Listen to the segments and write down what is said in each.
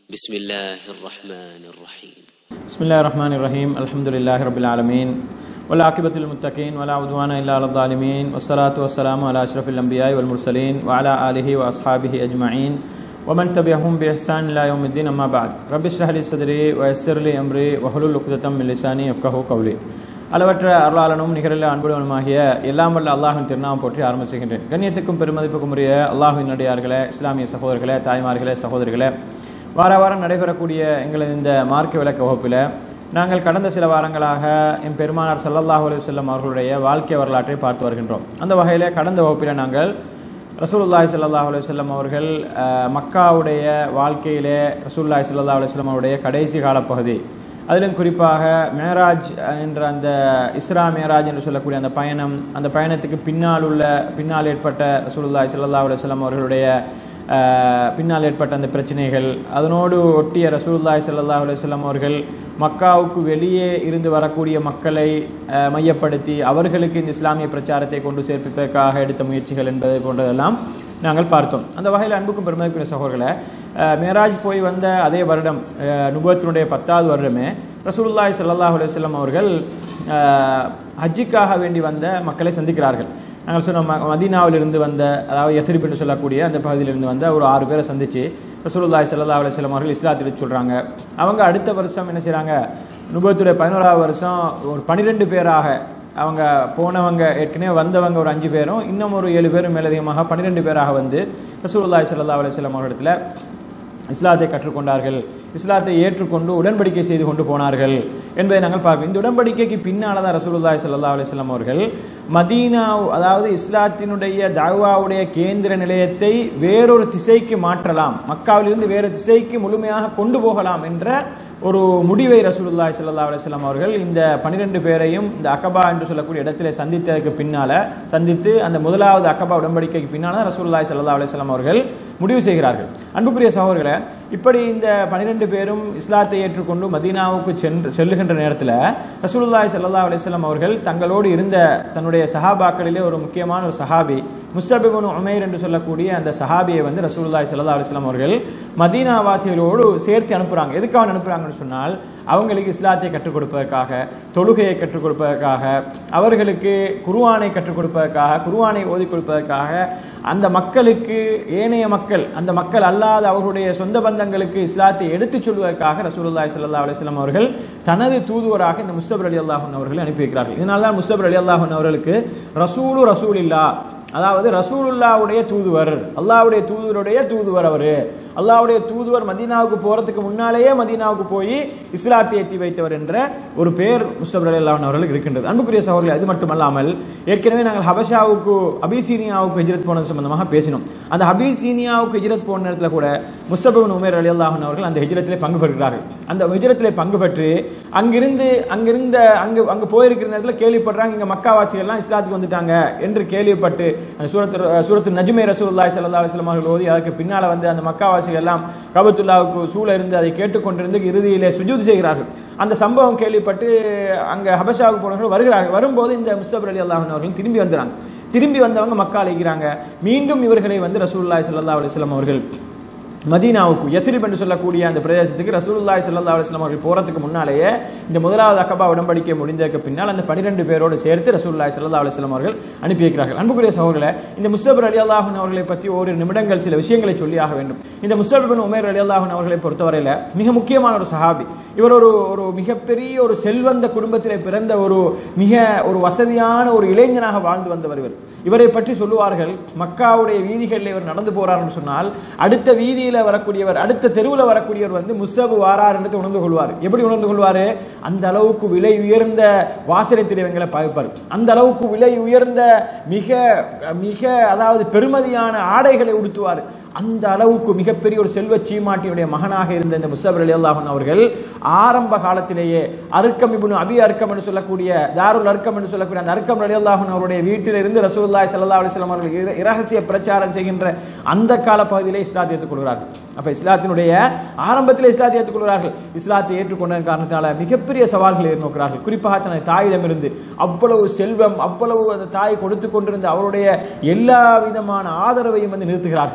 بسم الله الرحمن الرحيم بسم الله الرحمن الرحيم الحمد لله رب العالمين والعاقبة للمتقين ولا عدوان إلا على الظالمين والصلاة والسلام على أشرف الأنبياء والمرسلين وعلى آله وأصحابه أجمعين ومن تبعهم بإحسان إلى يوم الدين أما بعد رب اشرح لي صدري ويسر لي أمري واحلل عقدة من لساني يفقهوا قولي அளவற்ற அருளாளனும் நிகரில் அன்புடனுமாகிய எல்லாம் வல்ல அல்லாஹின் திருநாமம் போற்றி ஆரம்பிச்சுகின்றேன் கண்ணியத்துக்கும் பெருமதிப்புக்கும் உரிய அல்லாஹின் நடிகார்களே இஸ்லாமிய சகோதரர்களே தாய்மார்களே சகோதரிகளே வார வாரம் நடைபெறக்கூடிய எங்களது இந்த மார்க்க விளக்க வகுப்பில் நாங்கள் கடந்த சில வாரங்களாக என் பெருமானார் சல்லல்லாஹு அலைஹி வஸல்லம் அவர்களுடைய வாழ்க்கை வரலாற்றை பார்த்து வருகின்றோம் அந்த வகையில் கடந்த வகுப்பில் நாங்கள் ரசூலுல்லாஹி ஸல்லல்லாஹு அலைஹி வஸல்லம் அவர்கள் அஹ், மக்காவுடைய வாழ்க்கையிலே ரசூலுல்லாஹி ஸல்லல்லாஹு அலைஹி வஸல்லம் அவருடைய கடைசி காலப்பகுதி அதிலும் குறிப்பாக மேராஜ் என்ற அந்த இஸ்ரா மேராஜ் என்று சொல்லக்கூடிய அந்த பயணம் அந்த பயணத்துக்கு பின்னால் உள்ள பின்னால் ஏற்பட்ட ரசூலுல்லாஹி ஸல்லல்லாஹு அலைஹி வஸல்லம் அவர்களுடைய அஹ், பின்னால் ஏற்பட்ட அந்த பிரச்சனைகள் அதனோடு ஒட்டிய ரசூலுல்லாஹி ஸல்லல்லாஹு அலைஹி வஸல்லம் அவர்கள் மக்காவுக்கு வெளியே இருந்து வரக்கூடிய மக்களை அஹ், மையப்படுத்தி அவர்களுக்கு இந்த இஸ்லாமிய பிரச்சாரத்தை கொண்டு சேர்ப்பதற்காக எடுத்த முயற்சிகள் என்பதை போன்றதெல்லாம் நாங்கள் பார்த்தோம் அந்த வகையில் அன்புக்கும் பெருமதிக்குரிய சகோதரர்களை அஹ், மேராஜ் போய் வந்த அதே வருடம் அஹ், நுபுவத்தினுடைய பத்தாவது வருடமே ரசூலுல்லாஹி ஸல்லல்லாஹு அலைஹி வஸல்லம் அவர்கள் அஹ், ஹஜ்ஜுக்காக வேண்டி வந்த மக்களை சந்திக்கிறார்கள் நாங்கள் சொன்ன ம- மதீனாவிலிருந்து வந்த அதாவது யசரிப் என்று சொல்லக்கூடிய அந்த பகுதியிலிருந்து வந்த ஒரு ஆறு பேரை சந்திச்சு ரசூலுல்லாஹி ஸல்லல்லாஹு அலைஹி வஸல்லம் அவர்கள் இஸ்லாத்தில் சொல்றாங்க அவங்க அடுத்த வருஷம் என்ன செய்றாங்க நுபுவத்துடைய பதினோராவது வருஷம் ஒரு பனிரெண்டு பேராக அவங்க போனவங்க ஏற்கனவே வந்தவங்க ஒரு அஞ்சு பேரும் இன்னும் ஒரு ஏழு பேரும் மேலதிகமாக பன்னிரெண்டு பேராக வந்து ரசூலுல்லாஹி ஸல்லல்லாஹு அலைஹி வஸல்லம் அவர்களிடத்துல இஸ்லாத்தை கற்றுக்கொண்டார்கள் இஸ்லாத்தை ஏற்றுக்கொண்டு உடன்படிக்கை செய்து கொண்டு போனார்கள் என்பதை நாங்கள் பார்க்கிறோம் இந்த உடன்படிக்கைக்கு பின்னால தான் ரசூலுல்லாஹி ஸல்லல்லாஹு அலைஹி வஸல்லம் அவர்கள் மதீனா அதாவது இஸ்லாத்தினுடைய தாவாவுடைய கேந்திர நிலையத்தை வேறொரு திசைக்கு மாற்றலாம் மக்காவிலிருந்து வேறு திசைக்கு முழுமையாக கொண்டு போகலாம் என்ற ஒரு முடிவை ரசூலுல்லாஹி ஸல்லல்லாஹு அலைஹி வஸல்லம் அவர்கள் இந்த 12 பேரையும் இந்த அகபா என்று சொல்லக்கூடிய இடத்திலே சந்தித்ததற்கு பின்னால சந்தித்து அந்த முதலாவது அகபா உடன்படிக்கைக்கு பின்னால ரசூலுல்லாஹி ஸல்லல்லாஹு அலைஹி வஸல்லம் அவர்கள் முடிவு செய்கிறார்கள் அன்புக்குரிய சகோதரர்களே இப்படி இந்த 12 பேரும் இஸ்லாத்தை ஏற்றுக்கொண்டு மதீனாவுக்கு சென்று செல்லுகின்ற நேரத்தில் ரசூலுல்லாஹி ஸல்லல்லாஹு அலைஹி வஸல்லம் அவர்கள் தங்களோடு இருந்த தன்னுடைய சஹாபாக்களிலே ஒரு முக்கியமான ஒரு சஹாபி முஸ்தபிபுன் உமைர் என்று சொல்லக்கூடிய அந்த சஹாபியை வந்து ரசூலுல்லாஹி ஸல்லல்லாஹு அலைஹி வஸல்லம் அவர்கள் மதீனா வாசிகளோடு சேர்த்து அனுப்புறாங்க எதுக்காக அனுப்புறாங்கன்னு சொன்னால் அவங்களுக்கு இஸ்லாத்தை கற்றுக் கொடுப்பதற்காக தொழுகையை கற்றுக் கொடுப்பதற்காக அவர்களுக்கு குருவானை கற்றுக் கொடுப்பதற்காக குருவானை ஓதி கொடுப்பதற்காக அந்த மக்களுக்கு ஏனைய மக்கள் அந்த மக்கள் அல்லாத அவர்களுடைய சொந்த பந்தங்களுக்கு இஸ்லாத்தை எடுத்துச் சொல்வதற்காக ரசூலுல்லாஹி ஸல்லல்லாஹு அலைஹி வஸல்லம் அவர்கள் தனது தூதுவராக இந்த முஸ்தபர் அலி அல்லாஹன் அவர்களை அனுப்பி வைக்கிறார்கள் இதனால தான் முஸ்தபர் அலி அல்லாஹன் அவர்களுக்கு ரசூலு ரசூல் இல்லா அதாவது ரசூலுல்லாவுடைய தூதுவர் அல்லாஹ்வுடைய தூதுவருடைய தூதுவர் அவரு அல்லாஹ்வுடைய தூதுவர் மதீனாவுக்கு போறதுக்கு முன்னாலேயே மதீனாவுக்கு போய் இஸ்லாத்தை ஏற்றி வைத்தவர் என்ற ஒரு பேர் முஸ்தபர் அலி அல்லாஹன் அவர்களுக்கு இருக்கின்றது அன்புக்குரிய சகோதரர்கள் அது மட்டுமல்லாமல் ஏற்கனவே நாங்கள் ஹபஷாவுக்கு அபிசீனியாவுக்கு ஹிஜ்ரத் போனது சம்பந்தமாக பேசினோம் அந்த அபிசீனியாவுக்கு ஹிஜ்ரத் போன நேரத்தில் கூட முஸ்தபின் உமேர் அலி அல்லாஹன் அவர்கள் அந்த ஹிஜ்ரத்திலே பங்கு பெறுகிறார்கள் அந்த ஹிஜ்ரத்திலே பங்கு பெற்று அங்கிருந்து அங்கிருந்த அங்கு அங்கு போயிருக்கிற நேரத்தில் கேள்விப்படுறாங்க இங்க மக்காவாசிகள் எல்லாம் இஸ்லாத்துக்கு வந்துட்டாங்க என்று கேள்விப்பட்டு அந்த சூரத்து சூரத்து நஜ்மே ரசூலுல்லாஹி ஸல்லல்லாஹு அலைஹி வஸல்லம் அவர்கள் ஓதி அதற்கு பின்னால வந்து அந்த மக்காவாசிகள் எல்லாம் கபத்துல்லாவுக்கு சூழ இருந்து அதை கேட்டுக்கொண்டிருந்து இறுதியிலே சுஜூத் செய்கிறார்கள் அந்த சம்பவம் கேள்விப்பட்டு அங்க ஹபஷாவுக்கு போனவர்கள் வருகிறார்கள் வரும்போது இந்த முஸ்தபர் அலி அல்லாஹன் அவர்கள் திரும்பி வந்துறாங்க திரும்பி வந்தவங்க மக்கா அழைக்கிறாங்க மீண்டும் இவர்களை வந்து ரசூலுல்லாஹி ஸல்லல்லாஹு அலைஹி வஸல்லம் அவர்கள் மதீனாவுக்கு யத்ரிப் என்று சொல்லக்கூடிய அந்த பிரதேசத்துக்கு ரசூலுல்லாஹி ஸல்லல்லாஹு அலைஹி வஸல்லம் அவர்கள் போறதுக்கு முன்னாலேயே இந்த முதலாவது அக்கபா உடன்படிக்கை முடிந்ததற்கு பின்னால் அந்த 12 பேரோடு சேர்த்து ரசூலுல்லாஹி ஸல்லல்லாஹு அலைஹி வஸல்லம் அவர்கள் அனுப்பி வைக்கிறார்கள் அன்புக்குரிய சகோதரர்களே இந்த முஸ்தபர் அலி அல்லாஹன் அவர்களை பற்றி ஒரு நிமிடங்கள் சில விஷயங்களை சொல்லி ஆக வேண்டும் இந்த முஸ்தபின் உமேர் அலி அல்லாஹன் அவர்களை பொறுத்தவரையில மிக முக்கியமான ஒரு சஹாபி இவர் ஒரு ஒரு மிகப்பெரிய ஒரு செல்வந்த குடும்பத்திலே பிறந்த ஒரு மிக ஒரு வசதியான ஒரு இளைஞனாக வாழ்ந்து வந்தவர் இவர் இவரை பற்றி சொல்லுவார்கள் மக்காவுடைய வீதிகளில் இவர் நடந்து போறார்னு சொன்னால் அடுத்த வீதியில வரக்கூடியவர் அடுத்த தெருவுல வரக்கூடியவர் வந்து முஸ்ஸபு வாரார் என்று உணர்ந்து கொள்வார் எப்படி உணர்ந்து கொள்வாரு அந்த அளவுக்கு விலை உயர்ந்த வாசனை திரைவங்களை பாவிப்பார் அந்த அளவுக்கு விலை உயர்ந்த மிக மிக அதாவது பெருமதியான ஆடைகளை உடுத்துவார் அந்த அளவுக்கு மிகப்பெரிய ஒரு செல்வ சீமாட்டியுடைய மகனாக இருந்த இந்த முஸ்தபர் அலி அல்லாஹன் அவர்கள் ஆரம்ப காலத்திலேயே அருக்கம் இப்னு அபி அர்க்கம் என்று சொல்லக்கூடிய தாருல் அர்க்கம் என்று சொல்லக்கூடிய அந்த அர்க்கம் அலி அல்லாஹன் அவருடைய வீட்டில் இருந்து ரசூலுல்லாஹி ஸல்லல்லாஹு அலைஹி வஸல்லம் அவர்கள் இர- இரகசிய பிரச்சாரம் செய்கின்ற அந்த கால பகுதியிலே இஸ்லாத்தை ஏற்றுக்கொள்கிறார்கள் அப்ப இஸ்லாத்தினுடைய ஆரம்பத்தில் இஸ்லாத்தை ஏற்றுக்கொள்கிறார்கள் இஸ்லாத்தை ஏற்றுக்கொண்ட காரணத்தினால மிகப்பெரிய சவால்களை எதிர்நோக்கிறார்கள் குறிப்பாக தனது தாயிடமிருந்து அவ்வளவு செல்வம் அவ்வளவு அந்த தாய் கொடுத்து கொண்டிருந்த அவருடைய எல்லா விதமான ஆதரவையும் வந்து நிறுத்துகிறார்கள்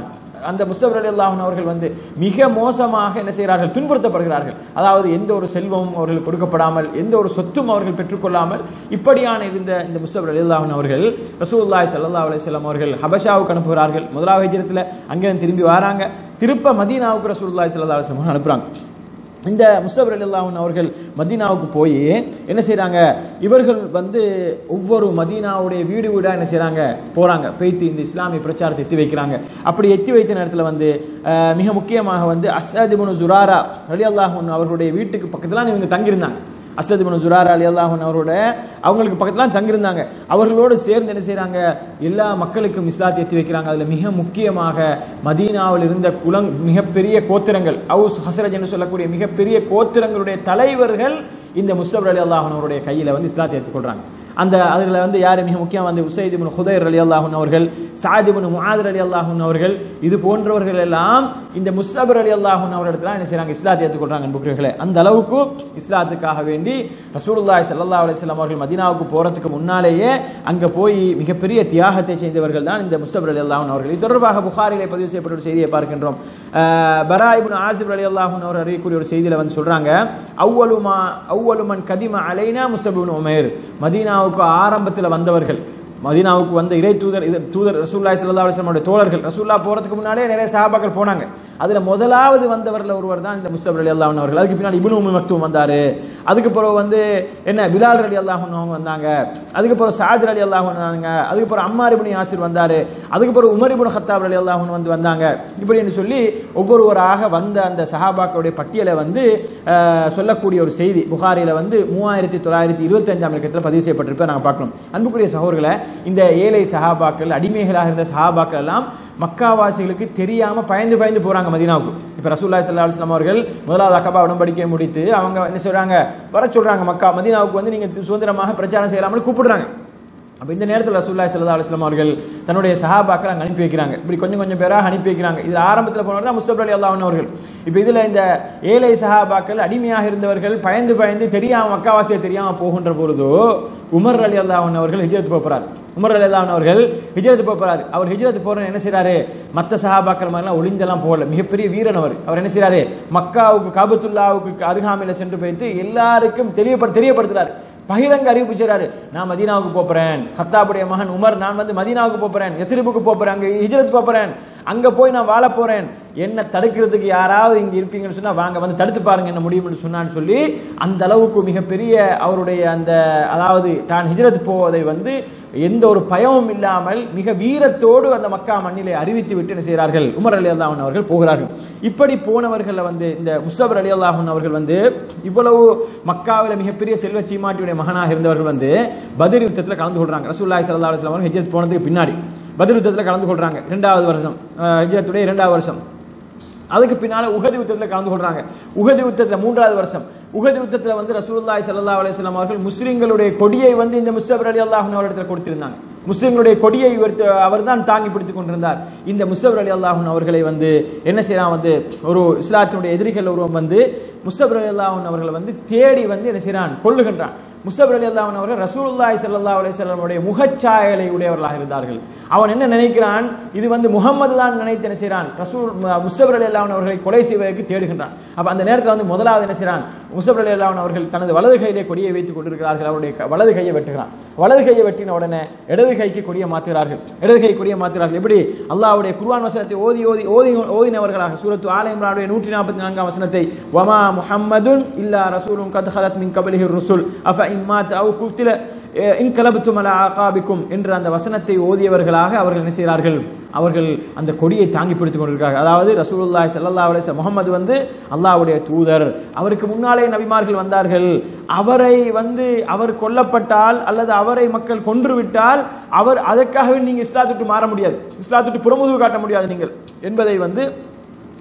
அந்த முஸ்தபர் அலி அல்லாஹன் அவர்கள் வந்து மிக மோசமாக என்ன செய்கிறார்கள் துன்புறுத்தப்படுகிறார்கள் அதாவது எந்த ஒரு செல்வமும் அவர்கள் கொடுக்கப்படாமல் எந்த ஒரு சொத்தும் அவர்கள் பெற்றுக்கொள்ளாமல் இப்படியான இருந்த இந்த முஸ்தபர் அலி அல்லாஹன் அவர்கள் ரசூலுல்லாஹி ஸல்லல்லாஹு அலைஹி வஸல்லம் அவர்கள் ஹபஷாவுக்கு அனுப்புகிறார்கள் முதலாவது ஹிஜ்ரத்தில் அங்கிருந்து திரும்பி வராங்க திருப்ப மதீனாவுக்கு ரசூலுல்லாஹி ஸல்லல்லாஹு அலைஹி வஸல்லம் அனுப்புறாங்க இந்த முஸ்தபர் அல்லாஹன் அவர்கள் மதீனாவுக்கு போய் என்ன செய்றாங்க இவர்கள் வந்து ஒவ்வொரு மதீனாவுடைய வீடு வீடா என்ன செய்றாங்க போறாங்க போய்த்து இந்த இஸ்லாமிய பிரச்சாரத்தை எத்தி வைக்கிறாங்க அப்படி எத்தி வைத்த நேரத்தில் வந்து அஹ், மிக முக்கியமாக வந்து அஸ்ஸத் இப்னு ஜுராரா அலி அல்லாஹன் அவர்களுடைய வீட்டுக்கு பக்கத்துல இவங்க தங்கியிருந்தாங்க அசத் இப்னு ஜுராரா அலி அல்லாஹன் அவரோட அவங்களுக்கு பக்கத்துல தங்கியிருந்தாங்க அவர்களோடு சேர்ந்து என்ன செய்றாங்க எல்லா மக்களுக்கும் இஸ்லாத்தை எத்தி வைக்கிறாங்க அதுல மிக முக்கியமாக மதீனாவில் இருந்த குலங் மிகப்பெரிய கோத்திரங்கள் அவுஸ் ஹசரஜ் என்று சொல்லக்கூடிய மிகப்பெரிய கோத்திரங்களுடைய தலைவர்கள் இந்த முஸ்தபர் அலி அல்லாஹன் அவருடைய கையில வந்து இஸ்லாத்தை ஏற்றுக்கொள்றாங்க அந்த அதுல வந்து யாரு மிக முக்கியம் வந்து உசைத் இப்னு ஹுதைர் அலி அல்லாஹன் அவர்கள் சாத் இப்னு முஆதர் அலி அல்லாஹன் அவர்கள் இது போன்றவர்கள் எல்லாம் இந்த முஸ்தபர் அலி அல்லாஹன் அவரிடத்துல என்ன செய்றாங்க இஸ்லாத்தை ஏற்றுக்கொள்றாங்க அன்புக்குரியவர்களே அந்த அளவுக்கு இஸ்லாத்துக்காக வேண்டி ரசூலுல்லாஹி ஸல்லல்லாஹு அலைஹி வஸல்லம் அவர்கள் மதீனாவுக்கு போறதுக்கு முன்னாலேயே அங்க போய் மிகப்பெரிய தியாகத்தை செய்தவர்கள் தான் இந்த முஸ்தபர் அலி அல்லாஹன் அவர்கள் இது தொடர்பாக புகாரிலே பதிவு செய்யப்பட்ட ஒரு செய்தியை பார்க்கின்றோம் அஹ், பரா இப்னு ஆசிப் அலி அல்லாஹன் அவர் அறியக்கூடிய ஒரு செய்தியில வந்து சொல்றாங்க அவ்வலுமா அவ்வலுமன் கதிம அலைனா முஸ்தபின் உமேர் மதீனாவுக்கு ஆரம்பத்தில் வந்தவர்கள் மதீனாவுக்கு வந்த இறை தூதர் இது தூதர் ரசூல்லாய் ஸல்லல்லாஹு அலைஹி வஸல்லம் தோழர்கள் ரசூல்லா போறதுக்கு முன்னாலே நிறைய சஹாபாக்கள் போனாங்க அதுல முதலாவது வந்தவர்ல ஒருவர் தான் இந்த முஸ்தபர் அலி அல்லாஹ் அவர்கள் அதுக்கு பின்னாடி இப்னு உம்மி மக்தூம் வந்தாரு அதுக்கு பிறகு வந்து என்ன பிலால் அலி அல்லாஹ் அவங்க வந்தாங்க அதுக்கு பிறகு சாஜர் அலி அல்லாஹ் வந்தாங்க அதுக்கு பிறகு அம்மார் இப்னு யாசிர் வந்தாரு அதுக்கு பிறகு உமர் இப்னு ஹத்தாப் அலி அல்லாஹ் வந்து வந்தாங்க இப்படி என்று சொல்லி ஒவ்வொருவராக வந்த அந்த சஹாபாக்களுடைய பட்டியலை வந்து அஹ், சொல்லக்கூடிய ஒரு செய்தி புகாரில வந்து மூவாயிரத்தி தொள்ளாயிரத்தி இருபத்தி அஞ்சாம் இலக்கத்தில் பதிவு செய்யப்பட்டிருப்ப நாங்க பார்க்கணும் அன்புக்குரிய சகோதரர்களை இந்த ஏழை சஹாபாக்கள் அடிமைகளாக இருந்த சஹாபாக்கள் எல்லாம் மக்காவாசிகளுக்கு தெரியாம பயந்து பயந்து போறாங்க மதீனாவுக்கு இப்ப ரசூல்லாய் சல்லா அலுவலாம் அவர்கள் முதலாவது அக்கபா உடன்படிக்கை முடித்து அவங்க என்ன சொல்றாங்க வர சொல்றாங்க மக்கா மதீனாவுக்கு வந்து நீங்க சுதந்திரமாக பிரச்சாரம் செய்யலாம்னு கூப்பிடுறாங்க அப்ப இந்த நேரத்தில் ரசூல்லாய் சல்லா அலுவலாம் அவர்கள் தன்னுடைய சஹாபாக்களை அங்க அனுப்பி வைக்கிறாங்க இப்படி கொஞ்சம் கொஞ்சம் பேராக அனுப்பி வைக்கிறாங்க இது ஆரம்பத்தில் போனவர் தான் முஸ்தபர் அலி அல்லாஹ் அவர்கள் இப்ப இதுல இந்த ஏழை சஹாபாக்கள் அடிமையாக இருந்தவர்கள் பயந்து பயந்து தெரியாம மக்காவாசியை தெரியாம போகின்ற பொழுதோ உமர் அலி அல்லாஹ் அவர்கள் ஹிஜரத் போறார் உமர் அலி அல்லாஹ் அவர்கள் ஹிஜரத் போறாரு அவர் ஹிஜரத் போற என்ன செய்றாரு மத்த சஹாபாக்கள் மாதிரிலாம் ஒளிஞ்செல்லாம் போகல மிகப்பெரிய வீரன் அவர் அவர் என்ன செய்றாரு மக்காவுக்கு காபத்துல்லாவுக்கு அருகாமையில சென்று போயிட்டு எல்லாருக்கும் தெரியப்படு தெரியப்படுத்துறாரு பகிரங்க அறிவிப்பு செய்றாரு நான் மதீனாவுக்கு போறேன் ஹத்தாபுடைய மகன் உமர் நான் வந்து மதீனாவுக்கு போறேன் எத்திரிப்புக்கு போறேன் அங்க ஹிஜ்ரத் போறேன் அங்க போய் நான் வாழ போறேன் என்ன தடுக்கிறதுக்கு யாராவது இங்க இருப்பீங்கன்னு சொன்னா வாங்க வந்து தடுத்து பாருங்க என்ன முடியும்னு சொன்னான்னு சொல்லி அந்த அளவுக்கு மிகப்பெரிய அவருடைய அந்த அதாவது தான் ஹிஜ்ரத் போவதை வந்து எந்த ஒரு பயமும் இல்லாமல் மிக வீரத்தோடு அந்த மக்கா மண்ணிலே அறிவித்து விட்டு என்ன செய்கிறார்கள் உமர் அலி அல்லாஹன் அவர்கள் போகிறார்கள் இப்படி போனவர்கள் வந்து இந்த முஸ்தபர் அலி அல்லாஹன் அவர்கள் வந்து இவ்வளவு மக்காவில் மிகப்பெரிய செல்வ சீமாட்டியுடைய மகனாக இருந்தவர்கள் வந்து பதிர் யுத்தத்தில் கலந்து கொள்றாங்க ரசூல்லாய் சல்லா அலுவலாம் அவர்கள் ஹிஜ்ரத் போனதுக்கு பின்னாடி பதிர் யுத்தத்தில் கலந்து கொள்றாங்க இரண்டாவது வருஷம் அஹ், ஹிஜ்ரத்துடைய இரண்டாவது வருஷம் அதுக்கு பின்னால உகதி யுத்தத்தில் கலந்து கொள்றாங்க உகதி யுத்தத்தில் மூன்றாவது வருஷம் உகதி யுத்தத்தில் வந்து ரசூலுல்லாஹி ஸல்லல்லாஹு அலைஹி வஸல்லம் அவர்கள் முஸ்லிம்களுடைய கொடியை வந்து இந்த முஸ்தபர் அலி அல்லாஹ் அவரிடத்தில் கொடுத்திருந்தாங்க முஸ்லிம்களுடைய கொடியை அவர் தான் தாங்கி பிடித்துக் கொண்டிருந்தார் இந்த முஸ்தபர் அலி அல்லாஹன் அவர்களை வந்து என்ன செய்யறான் வந்து ஒரு இஸ்லாத்தினுடைய எதிரிகள் ஒருவன் வந்து முஸ்தபர் அலி அல்லாஹன் அவர்களை வந்து தேடி வந்து என்ன செய்யறான் கொள்ளுகின்றான் முஸ்தபர் அலி அல்லாஹன் அவர்கள் ரசூலுல்லாஹி ஸல்லல்லாஹு அலைஹி வஸல்லமுடைய முகச்சாயலை உடையவர்களாக இருந்தார்கள் அவன் என்ன நினைக்கிறான் இது வந்து முகம்மது தான் நினைத்து என்ன செய்யறான் ரசூல் முஸ்தபர் அலி அல்லாஹன் அவர்களை கொலை செய்வதற்கு தேடுகின்றான் அப்ப அந்த நேரத்தில் வந்து முதலாவது என்ன செய்யறான் முஸ்தபர் அலி அல்லாஹன் அவர்கள் தனது வலது கையிலே கொடியை வைத்துக் கொண்டிருக்கிறார்கள் அவருடைய க- வலது கையை வெட்டுகிறான் வலது கையை வெட்டின உடனே இடது கைக்கு கொடியை மாற்றுகிறார்கள் இடது கை கொடியை மாற்றுகிறார்கள் எப்படி அல்லாஹ்வுடைய குர்ஆன் வசனத்தை ஓதி ஓதி ஓதி ஓதினவர்களாக சூரத்து ஆல இம்ரானுடைய நூற்றி நாற்பத்தி நான்காம் வசனத்தை வமா முஹம்மதுன் இல்லா ரசூலும் கத் ஹலத் மின் கபலிஹி ருசுல் அஃப இம்மாத் அவு குத்தில இன்கலபத்தும் அலா ஆகாபிக்கும் என்ற அந்த வசனத்தை ஓதியவர்களாக அவர்கள் என்ன செய்கிறார்கள் அவர்கள் அந்த கொடியை தாங்கி பிடித்துக் கொண்டிருக்கிறார்கள் அதாவது ரசூலுல்லாஹி ஸல்லல்லாஹு அலைஹி வஸல்லம் முகமது வந்து அல்லாஹ்வுடைய தூதர் அவருக்கு முன்னாலே நபிமார்கள் வந்தார்கள் அவரை வந்து அவர் கொல்லப்பட்டால் அல்லது அவரை மக்கள் கொன்றுவிட்டால் அவர் அதற்காகவே நீங்க இஸ்லாத்துக்கு மாற முடியாது இஸ்லாத்துக்கு புறமுதுகு காட்ட முடியாது நீங்கள் என்பதை வந்து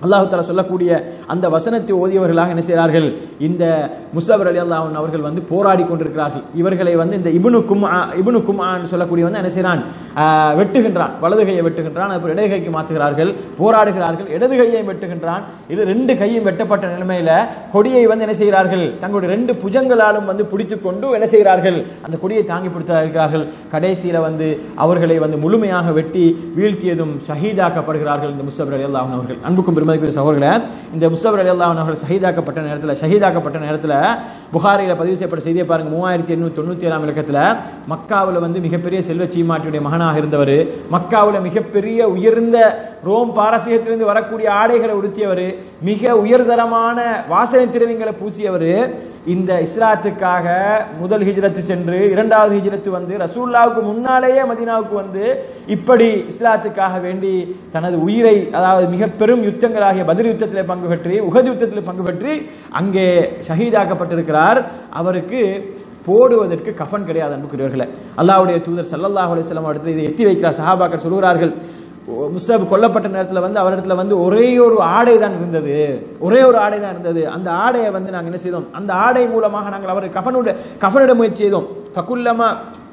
அல்லாஹு தாலா சொல்லக்கூடிய அந்த வசனத்தை ஓதியவர்களாக என்ன செய்கிறார்கள் இந்த முஸ்தபர் அலி அல்லாஹ் அவர்கள் வந்து போராடி கொண்டிருக்கிறார்கள் இவர்களை வந்து இந்த இபுனு கும்ஆ இபுனு கும்ஆன்னு சொல்லக்கூடிய வந்து என்ன செய்கிறான் ஆஹ், வெட்டுகின்றான் வலது கையை வெட்டுகின்றான் அப்புறம் இடது கைக்கு மாற்றுகிறார்கள் போராடுகிறார்கள் இடது கையை வெட்டுகின்றான் இது ரெண்டு கையும் வெட்டப்பட்ட நிலைமையில கொடியை வந்து என்ன செய்கிறார்கள் தங்களுடைய ரெண்டு புஜங்களாலும் வந்து பிடித்துக் கொண்டு என்ன செய்கிறார்கள் அந்த கொடியை தாங்கி பிடித்து இருக்கிறார்கள் கடைசியில வந்து அவர்களை வந்து முழுமையாக வெட்டி வீழ்த்தியதும் ஷஹீதாக்கப்படுகிறார்கள் இந்த முஸ்தபர் அலி அல்லாஹ் அவர்கள் அன்புக்கும் பெருமதிக்குரிய சகோதரர்களே இந்த முஸ்தபர் அலி அல்லாஹ் அவர்கள் ஷஹீதாக்கப்பட்ட நேரத்தில் ஷஹீதாக்கப்பட்ட நேரத்தில் புகாரில பதிவு செய்யப்பட்ட செய்தியை பாருங்க மூவாயிரத்தி எண்ணூத்தி தொண்ணூத்தி ஏழாம் இலக்கத்தில் மக்காவில் வந்து மிகப்பெரிய செல்வ சீமாட்டியுடைய மகனாக இருந்தவர் மக்காவில் மிகப்பெரிய உயர்ந்த ரோம் பாரசீகத்திலிருந்து வரக்கூடிய ஆடைகளை உடுத்தியவர் மிக உயர்தரமான வாசனை திரவியங்களை பூசியவர் இந்த இஸ்லாத்துக்காக முதல் ஹிஜ்ரத்து சென்று இரண்டாவது ஹிஜ்ரத்து வந்து ரசூல்லாவுக்கு முன்னாலேயே மதீனாவுக்கு வந்து இப்படி இஸ்லாத்துக்காக வேண்டி தனது உயிரை அதாவது மிக பெரும் யுத்தங்களாகிய பதில் யுத்தத்தில் பங்கு பெற்று உகது யுத்தத்தில் பங்கு பெற்று அங்கே ஷஹீதாக்கப்பட்டிருக்கிறார் அவருக்கு போடுவதற்கு கஃன் கிடையாது அன்புக்குரியவர்களே அல்லாஹ்வுடைய தூதர் ஸல்லல்லாஹு அலைஹி வஸல்லம் இடத்துல இதை எத்தி வைக்கிறார் சஹாபாக்கள் சொல்கிறார்கள் முஸ்தப் கொல்லப்பட்ட நேரத்தில் வந்து அவரிடத்துல வந்து ஒரே ஒரு ஆடை தான் இருந்தது ஒரே ஒரு ஆடை தான் இருந்தது அந்த ஆடையை வந்து நாங்கள் என்ன செய்தோம் அந்த ஆடை மூலமாக நாங்கள் அவரை கஃனுடைய கஃனிட முயற்சி செய்தோம் ஃபகுல்லமா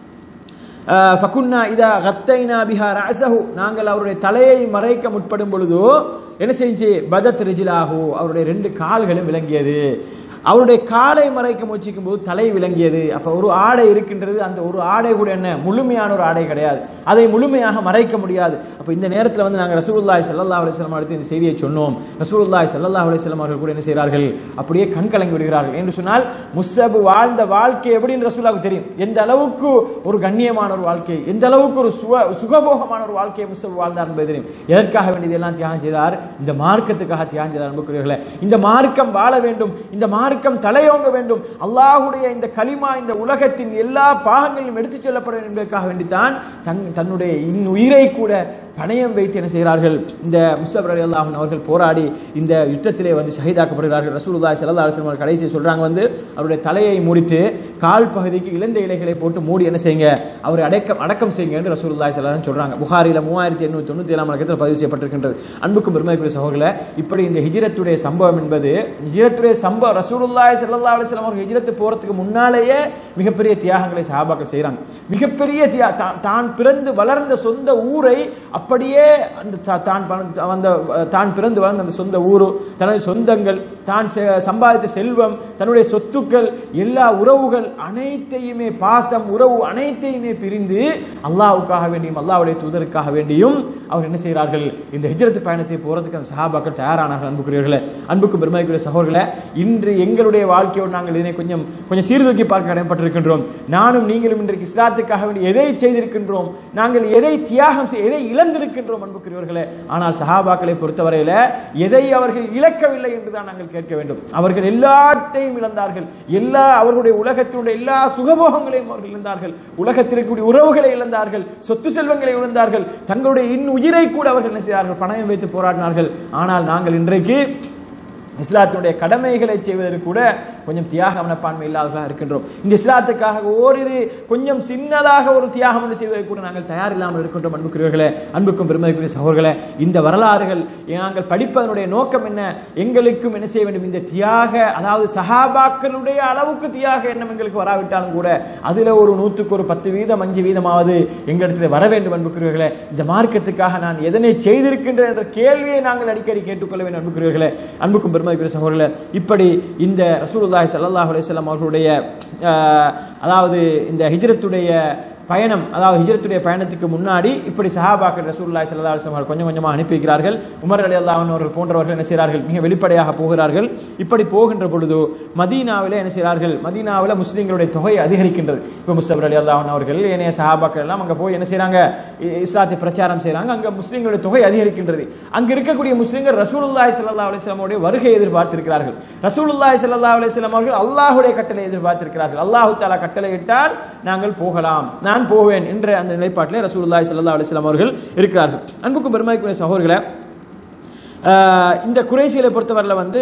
அஹ், ஃபகுன்னா இதா கத்தைனா பிஹா ரஅஸஹு நாங்கள் அவருடைய தலையை மறைக்க முற்படும் பொழுதோ என்ன செஞ்சு பதத் ரிஜிலாஹு அவருடைய ரெண்டு கால்களும் விளங்கியது அவருடைய காலை மறைக்க முயற்சிக்கும் போது தலை விளங்கியது அப்ப ஒரு ஆடை இருக்கின்றது அந்த ஒரு ஆடை கூட என்ன முழுமையான ஒரு ஆடை கிடையாது அதை முழுமையாக மறைக்க முடியாது அப்ப இந்த நேரத்தில் வந்து நாங்கள் ரசூலுல்லாஹி ஸல்லல்லாஹு அலைஹி வஸல்லம் அடுத்து இந்த செய்தியை சொன்னோம் ரசூலுல்லாஹி ஸல்லல்லாஹு அலைஹி வஸல்லம் அவர்கள் கூட என்ன செய்கிறார்கள் அப்படியே கண் கலங்கி விடுகிறார்கள் என்று சொன்னால் முஸ்ஸப் வாழ்ந்த வாழ்க்கை எப்படின்னு ரசூலுல்லாஹ்வுக்கு தெரியும் எந்த அளவுக்கு ஒரு கண்ணியமான ஒரு வாழ்க்கை எந்த அளவுக்கு ஒரு சுக சுகபோகமான ஒரு வாழ்க்கையை முஸ்ஸப் வாழ்ந்தார் என்பது தெரியும் எதற்காக வேண்டியது எல்லாம் தியாகம் செய்தார் இந்த மார்க்கத்துக்காக தியாகம் செய்தார் அன்புக்குரியவர்களே இந்த மார்க்கம் வாழ வேண்டும் இந்த மார்க்கம் தலையோங்க வேண்டும் அல்லாஹ்வுடைய இந்த கலிமா இந்த உலகத்தின் எல்லா பாகங்களிலும் எடுத்துச் செல்லப்பட வேண்டும் என்பதற்காக வேண்டித்தான் தன் தன்னுடைய இன்னுயிரை கூட பணயம் வைத்து என்ன செய்கிறார்கள் இந்த முஸ்தப் அலி அல்லாஹன் அவர்கள் போராடி இந்த யுத்தத்திலே வந்து ஷஹீதாக்கப்படுகிறார்கள் ரசூலுல்லாஹி ஸல்லல்லாஹு அலைஹி வஸல்லம் கடைசி சொல்றாங்க வந்து அவருடைய தலையை மூடிட்டு கால் பகுதிக்கு இழந்த இலைகளை போட்டு மூடி என்ன செய்யுங்க அவரை அடக்கம் அடக்கம் செய்யுங்க என்று ரசூலுல்லாஹி ஸல்லல்லாஹு அலைஹி வஸல்லம் சொல்றாங்க புகாரில மூவாயிரத்தி எண்ணூத்தி தொண்ணூத்தி ஏழாம் இலக்கத்தில் பதிவு செய்யப்பட்டிருக்கின்றது அன்புக்கும் பெருமைக்குரிய சகோதரர்களே இப்படி இந்த ஹிஜ்ரத்துடைய சம்பவம் என்பது ஹிஜ்ரத்துடைய சம்பவம் ரசூலுல்லாஹி ஸல்லல்லாஹு அலைஹி வஸல்லம் அவர்கள் ஹிஜ்ரத்து போறதுக்கு முன்னாலேயே மிகப்பெரிய தியாகங்களை சஹாபாக்கள் செய்றாங்க மிகப்பெரிய தியா தா- தான் பிறந்து வளர்ந்த சொந்த ஊரை அப்படியே அந்த தா- தான் பண- வந்த தான் பிறந்து வளர்ந்த அந்த சொந்த ஊரு தனது சொந்தங்கள் தான் செ- சம்பாதித்த செல்வம் தன்னுடைய சொத்துக்கள் எல்லா உறவுகள் அனைத்தையுமே பாசம் உறவு அனைத்தையுமே பிரிந்து அல்லாஹ்வுக்காக வேண்டியும் அல்லாஹ்வுடைய தூதருக்காக வேண்டியும் அவர் என்ன செய்கிறார்கள் இந்த ஹிஜ்ரத் பயணத்தை போறதுக்கு அந்த சஹாபாக்கள் தயாரானார்கள் அன்புக்குரியவர்களே அன்புக்கும் பெருமைக்குரிய சகோதரர்களே இன்று எங்களுடைய வாழ்க்கையோடு நாங்கள் இதனை கொஞ்சம் கொஞ்சம் சீர்தூக்கி பார்க்க கடமைப்பட்டிருக்கின்றோம் நானும் நீங்களும் இன்றைக்கு இஸ்லாத்துக்காக வேண்டி எதை செய்திருக்கின்றோம் நாங்கள் எதை தியாகம் செய் எதை இழந்திருக்கின்றோம் அன்புக்குரியவர்களே ஆனால் சஹாபாக்களை பொறுத்தவரையில எதை அவர்கள் இழக்கவில்லை என்றுதான் நாங்கள் கேட்க வேண்டும் அவர்கள் எல்லாத்தையும் இழந்தார்கள் எல்லா அவர்களுடைய உலகத்தினுடைய எல்லா சுகபோகங்களையும் அவர்கள் இழந்தார்கள் உலகத்தில் இருக்கக்கூடிய உறவுகளை இழந்தார்கள் சொத்து செல்வங்களை இழந்தார்கள் தங்களுடைய இன்னுயிரை கூட அவர்கள் என்ன செய்தார்கள் பணயம் வைத்து போராடினார்கள் ஆனால் நாங்கள் இன்றைக்கு இஸ்லாத்தினுடைய கடமைகளை செய்வதற்கு கூட கொஞ்சம் தியாக மனப்பான்மை இல்லாதவர்களாக இருக்கின்றோம் இந்த இஸ்லாத்துக்காக ஓரிரு கொஞ்சம் சின்னதாக ஒரு தியாகம் என்று செய்வதற்கு கூட நாங்கள் தயார் இல்லாமல் இருக்கின்றோம் அன்புக்குரியவர்களே அன்புக்கும் பெருமதிக்குரிய சகோதரர்களே இந்த வரலாறுகள் நாங்கள் படிப்பதனுடைய நோக்கம் என்ன எங்களுக்கும் என்ன செய்ய வேண்டும் இந்த தியாக அதாவது சஹாபாக்களுடைய அளவுக்கு தியாக எண்ணம் எங்களுக்கு வராவிட்டாலும் கூட அதுல ஒரு நூற்றுக்கு ஒரு பத்து வீதம் அஞ்சு வீதமாவது எங்களிடத்தில் வர வேண்டும் அன்புக்குரியவர்களே இந்த மார்க்கத்துக்காக நான் எதனை செய்திருக்கின்றேன் என்ற கேள்வியை நாங்கள் அடிக்கடி கேட்டுக்கொள்ள வேண்டும் அன்புக்குரியவர்களே அன்புக்கும் பெருமதிக்குரிய சகோதரர்களே இப்படி இந்த ரசூலுல்லாஹி ஸல்லல்லாஹு அலைஹி வஸல்லம் அவர்களுடைய ஆஹ், அதாவது இந்த ஹிஜ்ரத்துடைய பயணம் அதாவது ஹிஜ்ரத்துடைய பயணத்துக்கு முன்னாடி இப்படி சஹாபாக்கள் ரசூலுல்லாஹி ஸல்லல்லாஹு அலைஹி வஸல்லம் அவர்கள் கொஞ்சம் கொஞ்சமாக அனுப்பி வைக்கிறார்கள் உமர் ரலியல்லாஹு அன்ஹு அவர்கள் போன்றவர்கள் என்ன செய்கிறார்கள் மிக வெளிப்படையாக போகிறார்கள் இப்படி போகின்ற பொழுது மதீனாவிலே என்ன செய்கிறார்கள் மதீனாவில் முஸ்லிம்களுடைய தொகை அதிகரிக்கின்றது இப்போ முஸ்தபர் அலி அல்லாஹன் அவர்கள் ஏனைய சஹாபாக்கள் எல்லாம் அங்க போய் என்ன செய்றாங்க இ- இஸ்லாத்தை பிரச்சாரம் செய்றாங்க அங்க முஸ்லிம்களுடைய தொகை அதிகரிக்கின்றது அங்க இருக்கக்கூடிய முஸ்லிம்கள் ரசூலுல்லாஹி ஸல்லல்லாஹு அலைஹி வஸல்லம் உடைய வருகை எதிர்பார்த்திருக்கிறார்கள் ரசூலுல்லாஹி ஸல்லல்லாஹு அலைஹி வஸல்லம் அவர்கள் அல்லாஹ்வுடைய கட்டளை எதிர்பார்த்திருக்கிறார்கள் அல்லாஹ் தஆலா கட்டளை இட்டால் நாங்கள் போகலாம் நான் போவேன் என்ற அந்த நிலைப்பாட்டிலே ரசூலுல்லாஹி ஸல்லல்லாஹு அலைஹி வஸல்லம் அவர்கள் இருக்கிறார்கள் அன்புக்கும் பெருமைக்குரிய சகோதரர்களே ஆஹ் இந்த குறைசிகளை பொறுத்தவரையில் வந்து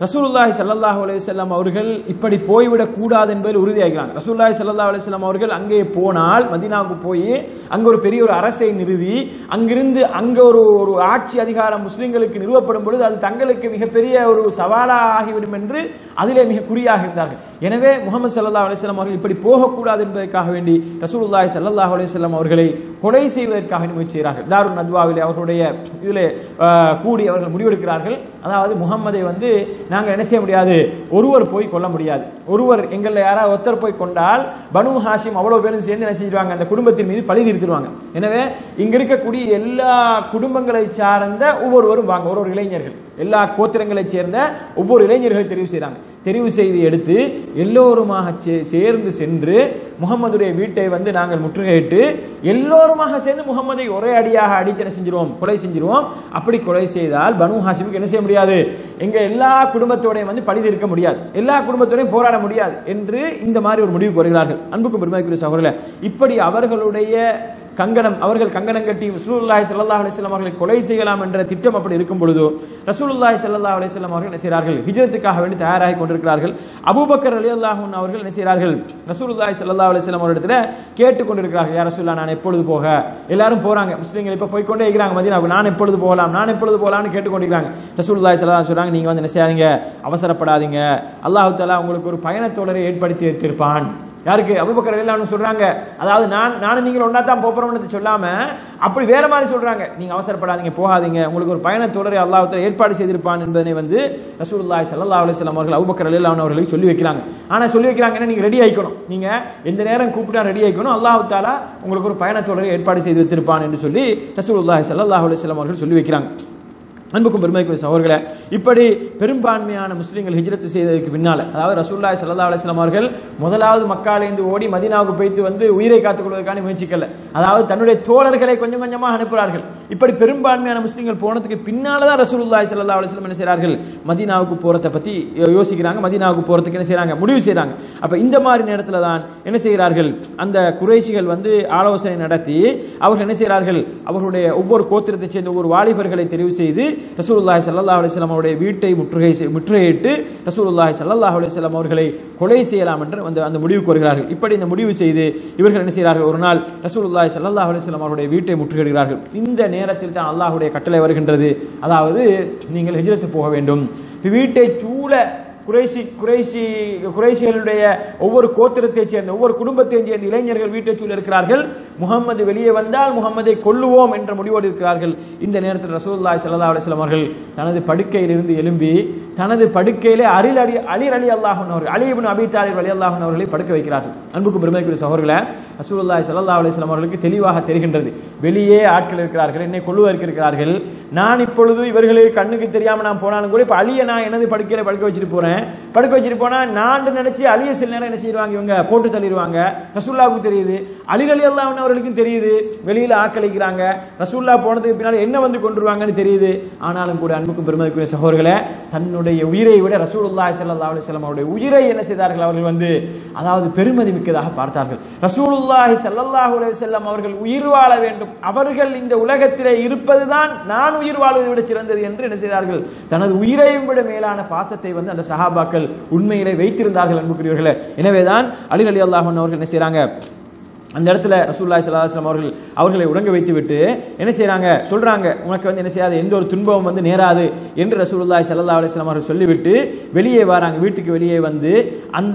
ரசூலுல்லாஹி ஸல்லல்லாஹு அலைஹி வஸல்லம் அவர்கள் இப்படி போய்விடக் கூடாது என்பதில் உறுதியாகிறாங்க ரசூலுல்லாஹி ஸல்லல்லாஹு அலைஹி வஸல்லம் அவர்கள் அங்கே போனால் மதீனாவுக்கு போய் அங்க ஒரு பெரிய ஒரு அரசை நிறுவி அங்கிருந்து அங்க ஒரு ஒரு ஆட்சி அதிகாரம் முஸ்லிம்களுக்கு நிறுவப்படும் பொழுது அது தங்களுக்கு மிகப்பெரிய ஒரு சவாலாக ஆகிவிடும் என்று அதிலே மிக குறியாக இருந்தார்கள் எனவே முகமது ஸல்லல்லாஹு அலைஹி வஸல்லம் அவர்கள் இப்படி போகக்கூடாது என்பதற்காக வேண்டி ரசூலுல்லாஹி ஸல்லல்லாஹு அலைஹி வஸல்லம் அவர்களை கொலை செய்வதற்காக முயற்சி செய்கிறார்கள் தாருன் நத்வாவிலே அவர்களுடைய இதிலே ஆஹ், கூடி அவர்கள் முடிவெடுக்கிறார்கள் அதாவது முகம்மதை வந்து நாங்க என்ன செய்ய முடியாது ஒருவர் போய் கொல்ல முடியாது ஒருவர் எங்கள்ல யாராவது ஒருத்தர் போய் கொண்டால் பனு ஹாஷிம் அவ்வளவு பேரும் சேர்ந்து என்ன செஞ்சிருவாங்க அந்த குடும்பத்தின் மீது பழி தீர்த்துருவாங்க எனவே இங்க இருக்கக்கூடிய எல்லா குடும்பங்களை சார்ந்த ஒவ்வொருவரும் வாங்க ஒரு ஒரு இளைஞர்கள் எல்லா கோத்திரங்களை சேர்ந்த ஒவ்வொரு இளைஞர்களை தெரிவு செய்றாங்க தெரிவு செய்து எடுத்து எல்லோருமாக சே- சேர்ந்து சென்று முகம்மதுடைய வீட்டை வந்து நாங்கள் முற்றுகையிட்டு எல்லோருமாக சேர்ந்து முகம்மதை ஒரே அடியாக அடிக்க என்ன செஞ்சிருவோம் கொலை செஞ்சிருவோம் அப்படி கொலை செய்தால் பனு ஹாசிமுக்கு என்ன செய்ய முடியாது எங்க எல்லா குடும்பத்தோடையும் வந்து பழி தீர்க்க முடியாது எல்லா குடும்பத்தோடையும் போராட முடியாது என்று இந்த மாதிரி ஒரு முடிவுக்கு வருகிறார்கள் அன்புக்கும் பெருமைக்குரிய சகோதரர்களே இப்படி அவர்களுடைய கங்கணம் அவர்கள் கங்கணம் கட்டி ரசூலுல்லாஹி ஸல்லல்லாஹு அலைஹி வஸல்லம் அவர்களை கொலை செய்யலாம் என்ற திட்டம் அப்படி இருக்கும் பொழுது ரசூலுல்லாஹி ஸல்லல்லாஹு அலைஹி வஸல்லம் அவர்கள் என்ன செய்கிறார்கள் ஹிஜ்ரத்துக்காக வேண்டி தயாராகி கொண்டிருக்கிறார்கள் அபூபக்கர் ரலியல்லாஹு அன்ஹு அவர்கள் என்ன செய்கிறார்கள் ரசூலுல்லாஹி ஸல்லல்லாஹு அலைஹி வஸல்லம் அவரிடத்துல கேட்டு கொண்டிருக்கிறார்கள் யா ரசூலுல்லாஹ் நான் எப்பொழுது போக எல்லாரும் போறாங்க முஸ்லிம்கள் இப்ப போய் கொண்டே இருக்கிறாங்க மதீனாவுக்கு நான் எப்பொழுது போகலாம் நான் எப்பொழுது போகலாம்னு கேட்டு கொண்டிருக்கிறாங்க ரசூலுல்லாஹி ஸல்லல்லாஹு அலைஹி சொல்றாங்க நீங்க வந்து என்ன செய்யாதீங்க அவசரப்படாதீங்க அல்லாஹ் தஆலா உங்களுக்கு ஒரு பயணத்தோழரை ஏற்படுத்தி வைத்திருப்பான் யாருக்கு அபுபக்கர் எல்லாம் சொல்றாங்க அதாவது நான் நானும் நீங்கள் ஒன்னா தான் போறோம்னு சொல்லாம அப்படி வேற மாதிரி சொல்றாங்க நீங்க அவசரப்படாதீங்க போகாதீங்க உங்களுக்கு ஒரு பயணத்தொடரை அல்லாஹ் ஏற்பாடு செய்திருப்பான் என்பதனை வந்து ரசூலுல்லாஹி ஸல்லல்லாஹு அலைஹி வஸல்லம் அவர்கள் அபூபக்கர் ரலியல்லாஹு அவர்களுக்கு சொல்லி வைக்கிறாங்க ஆனா சொல்லி வைக்கிறாங்கன்னா நீங்க ரெடி ஆயிக்கணும் நீங்க எந்த நேரம் கூப்பிட்டா ரெடி ஆயிக்கணும் அல்லாஹ் தாலா உங்களுக்கு ஒரு பயணத்தொடரை ஏற்பாடு செய்து வைத்திருப்பான் என்று சொல்லி ரசூலுல்லாஹி ஸல்லல்லாஹு அலைஹி வஸல்லம் அவர்கள் சொல்லி வைக்கிறாங்க அன்புக்கும் பெருமைக்குரிய சகோதரர்களே இப்படி பெரும்பான்மையான முஸ்லிம்கள் ஹிஜ்ரத் செய்ததற்கு பின்னால அதாவது ரசூலுல்லாஹி ஸல்லல்லாஹு அலைஹி வஸல்லம் அவர்கள் முதலாவது மக்காலேந்து ஓடி மதீனாவுக்கு போய்த்து வந்து உயிரை காத்துக் கொள்வதற்கான முயற்சிக்கல அதாவது தன்னுடைய தோழர்களை கொஞ்சம் கொஞ்சமாக அனுப்புகிறார்கள் இப்படி பெரும்பான்மையான முஸ்லிம்கள் போனதுக்கு பின்னால தான் ரசூலுல்லாஹி ஸல்லல்லாஹு அலைஹி வஸல்லம் என்ன செய்றார்கள் மதீனாவுக்கு போறத பத்தி யோசிக்கிறாங்க மதீனாவுக்கு போறதுக்கு என்ன செய்றாங்க முடிவு செய்றாங்க அப்ப இந்த மாதிரி நேரத்துல தான் என்ன செய்கிறார்கள் அந்த குறைஷிகள் வந்து ஆலோசனை நடத்தி அவர்கள் என்ன செய்கிறார்கள் அவர்களுடைய ஒவ்வொரு கோத்திரத்தை சேர்ந்த ஒவ்வொரு வாலிபர்களை தெரிவு செய்து ரசூலுல்லாஹி ஸல்லல்லாஹு அலைஹி வஸல்லம் அவருடைய வீட்டை முற்றுகை செய்- முற்றுகையிட்டு ரசூலுல்லாஹி ஸல்லல்லாஹு அலைஹி வஸல்லம் அவர்களை கொலை செய்யலாம் என்று அந்த அந்த முடிவுக்கு வருகிறார்கள் இப்படி இந்த முடிவு செய்து இவர்கள் என்ன செய்கிறார்கள் ஒரு நாள் ரசூலுல்லாஹி ஸல்லல்லாஹு அலைஹி வஸல்லம் அவருடைய வீட்டை முற்றுகையிடுகிறார்கள் இந்த நேரத்தில் தான் அல்லாஹ்வுடைய கட்டளை வருகின்றது அதாவது நீங்கள் ஹிஜ்ரத்து போக வேண்டும் வீட்டை சூழ குறைசி குறைசி குறைசிகளுடைய ஒவ்வொரு கோத்திரத்தை சேர்ந்த ஒவ்வொரு குடும்பத்தையும் சேர்ந்த இளைஞர்கள் வீட்டை சூழ இருக்கிறார்கள் முகம்மது வெளியே வந்தால் முகம்மதை கொல்லுவோம் என்ற முடிவோடு இருக்கிறார்கள் இந்த நேரத்தில் ரசூலுல்லாஹி ஸல்லல்லாஹு அலைஹி வஸல்லம் அவர்கள் தனது படுக்கையிலிருந்து எழும்பி தனது படுக்கையிலே அரில் அலி அலி அலி அல்லாஹன் அவர்கள் அலி இப்னு அபி தாலிப் அலி அல்லாஹன் அவர்களை படுக்க வைக்கிறார்கள் அன்புக்கு பெருமைக்குரிய சகோதரர்களே ரசூலுல்லாஹி ஸல்லல்லாஹு அலைஹி வஸல்லம் அவர்களுக்கு தெளிவாக தெரிகின்றது வெளியே ஆட்கள் இருக்கிறார்கள் என்னை கொல்லுவதற்கு இருக்கிறார்கள் நான் இப்பொழுது இவர்களுக்கு கண்ணுக்கு தெரியாம நான் போனாலும் கூட இப்ப அலியை நான் எனது படுக்கையில படுக்க வச்சுட்டு போறேன் படுக்க வச்சுட்டு போனா நான் நினைச்சு அலிய சில நேரம் என்ன செய்வாங்க இவங்க போட்டு தள்ளிடுவாங்க ரசூல்லாவுக்கு தெரியுது அலி அலி அல்லாஹ் அவர்களுக்கும் தெரியுது வெளியில ஆக்களிக்கிறாங்க ரசூல்லா போனதுக்கு பின்னால என்ன வந்து கொண்டுருவாங்கன்னு தெரியுது ஆனாலும் கூட அன்புக்கும் பெருமதிக்குரிய சகோதரர்களே தன்னுடைய உயிரை விட ரசூலுல்லாஹி ஸல்லல்லாஹு அலைஹி வஸல்லம் அவருடைய உயிரை என்ன செய்தார்கள் அவர்கள் வந்து அதாவது பெருமதி மிக்கதாக பார்த்தார்கள் ரசூலுல்லாஹி ஸல்லல்லாஹு அலைஹி வஸல்லம் அவர்கள் உயிர் வாழ வேண்டும் அவர்கள் இந்த உலகத்திலே இருப்பதுதான் நான் உயிர் வாழ்வதை விட சிறந்தது என்று என்ன செய்தார்கள் தனது உயிரையும் விட மேலான பாசத்தை வந்து அந்த சஹாபாக்கள் உண்மையிலே வைத்திருந்தார்கள் அன்புக்குரியவர்களே எனவேதான் அலி அலி அல்லாஹன் அவர்கள் என்ன செய்றாங்க அந்த இடத்துல ரசூல்லாய் சல்லாஹம் அவர்கள் அவர்களை உறங்க வைத்து விட்டு என்ன செய்றாங்க சொல்றாங்க உனக்கு வந்து என்ன செய்யாது எந்த ஒரு துன்பமும் வந்து நேராது என்று ரசூலுல்லாஹி ஸல்லல்லாஹு அலைஹி வஸல்லம் அவர்கள் சொல்லிவிட்டு வெளியே வராங்க வீட்டுக்கு வெளியே வந்து அந்த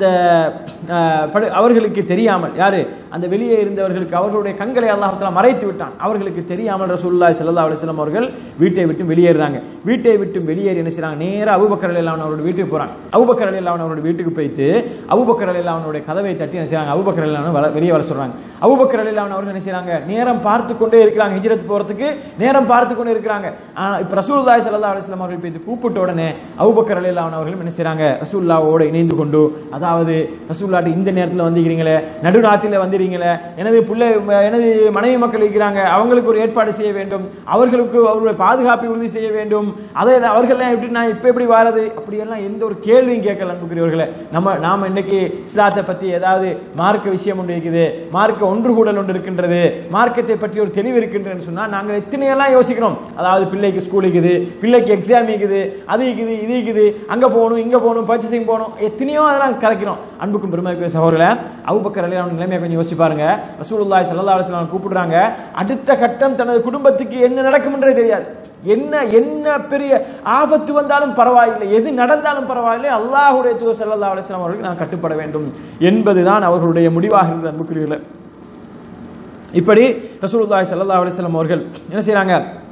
அஹ், படு- அவர்களுக்கு தெரியாமல் யாரு அந்த வெளியே இருந்தவர்களுக்கு அவர்களுடைய கண்களை அல்லாஹ் தஆலா மறைத்து விட்டான் அவர்களுக்கு தெரியாமல் ரசூலுல்லாஹி ஸல்லல்லாஹு அலைஹி வஸல்லம் அவர்கள் வீட்டை விட்டு வெளியேறாங்க வீட்டை விட்டு வெளியேறி என்ன செய்றாங்க நேரா அபூபக்கர் ரலியல்லாஹு அன்ஹு அவருடைய வீட்டுக்கு போறாங்க அபூபக்கர் ரலியல்லாஹு அன்ஹு அவருடைய வீட்டுக்கு போயிட்டு அபூபக்கர் ரலியல்லாஹு அன்ஹுடைய கதவை தட்டி என்ன செய்றாங்க அபூபக்கர் ரலியல்லாஹு அன்ஹு வர- வெளியே வர சொல்றாங்க அபூபக்கர் ரலியல்லாஹு அன்ஹு அவர்கள் என்ன செய்றாங்க நேரம் பார்த்து கொண்டே இருக்கிறாங்க ஹிஜ்ரத் போறதுக்கு நேரம் பார்த்து கொண்டே இருக்கிறாங்க ஆனா இப்ப ரசூலுல்லாஹி ஸல்லல்லாஹு அலைஹி வஸல்லம் அவர்கள் போய் கூப்பிட்ட உடனே அபூபக்கர் ரலியல்லாஹு அன்ஹு அவர்கள் என்ன செய்றாங்க ரசூலுல்லாஹ்வோட இணைந்து கொண்டு அதாவது ரசூலுல்லாஹ் இந்த நேரத்துல வந்திருக்கீங்களே நடுராத்திரில வந்திருக்கீங்களே எனது பிள்ளை எனது மனைவி மக்கள் இருக்கிறாங்க அவங்களுக்கு ஒரு ஏற்பாடு செய்ய வேண்டும் அவர்களுக்கு அவருடைய பாதுகாப்பை உறுதி செய்ய வேண்டும் அதை அவர்கள் எப்படி நான் இப்ப எப்படி வாரது அப்படியெல்லாம் எந்த ஒரு கேள்வியும் கேட்கல அன்புக்குரியவர்களே நம்ம நாம இன்னைக்கு இஸ்லாத்தை பத்தி ஏதாவது மார்க்க விஷயம் ஒன்று இருக்குது மார்க்க மார்க்க ஒன்று கூடல் ஒன்று இருக்கின்றது மார்க்கத்தை பற்றி ஒரு தெளிவு இருக்கின்றதுன்னு சொன்னா நாங்கள் எத்தனையெல்லாம் யோசிக்கிறோம் அதாவது பிள்ளைக்கு ஸ்கூல் இருக்குது பிள்ளைக்கு எக்ஸாம் இருக்குது அது இருக்குது இது இருக்குது அங்க போகணும் இங்க போகணும் பர்ச்சேசிங் போகணும் எத்தனையோ அதெல்லாம் கதைக்கிறோம் அன்புக்கும் பெருமைக்கும் சகோதரர்களே அபுபக்கர் அலி அவன் நிலைமையை கொஞ்சம் யோசிச்சு பாருங்க ரசூலுல்லாஹி ஸல்லல்லாஹு அலைஹி வஸல்லம் கூப்பிடுறாங்க அடுத்த கட்டம் தனது குடும்பத்துக்கு என்ன நடக்கும்ன்றே தெரியாது என்ன என்ன பெரிய ஆபத்து வந்தாலும் பரவாயில்லை எது நடந்தாலும் பரவாயில்லை அல்லாஹ்வுடைய தூதர் ஸல்லல்லாஹு அலைஹி வஸல்லம் அவர்களுக்கு நான் கட்டுப்பட வேண்டும் என்பதுதான் அவர்களுடைய முடிவாக இருந்தது அன்புக்குரியவர்களே இப்படி ரசூலுல்லாஹி ஸல்லல்லாஹு அலைஹி வஸல்லம் அவர்கள் என்ன செய்றாங்க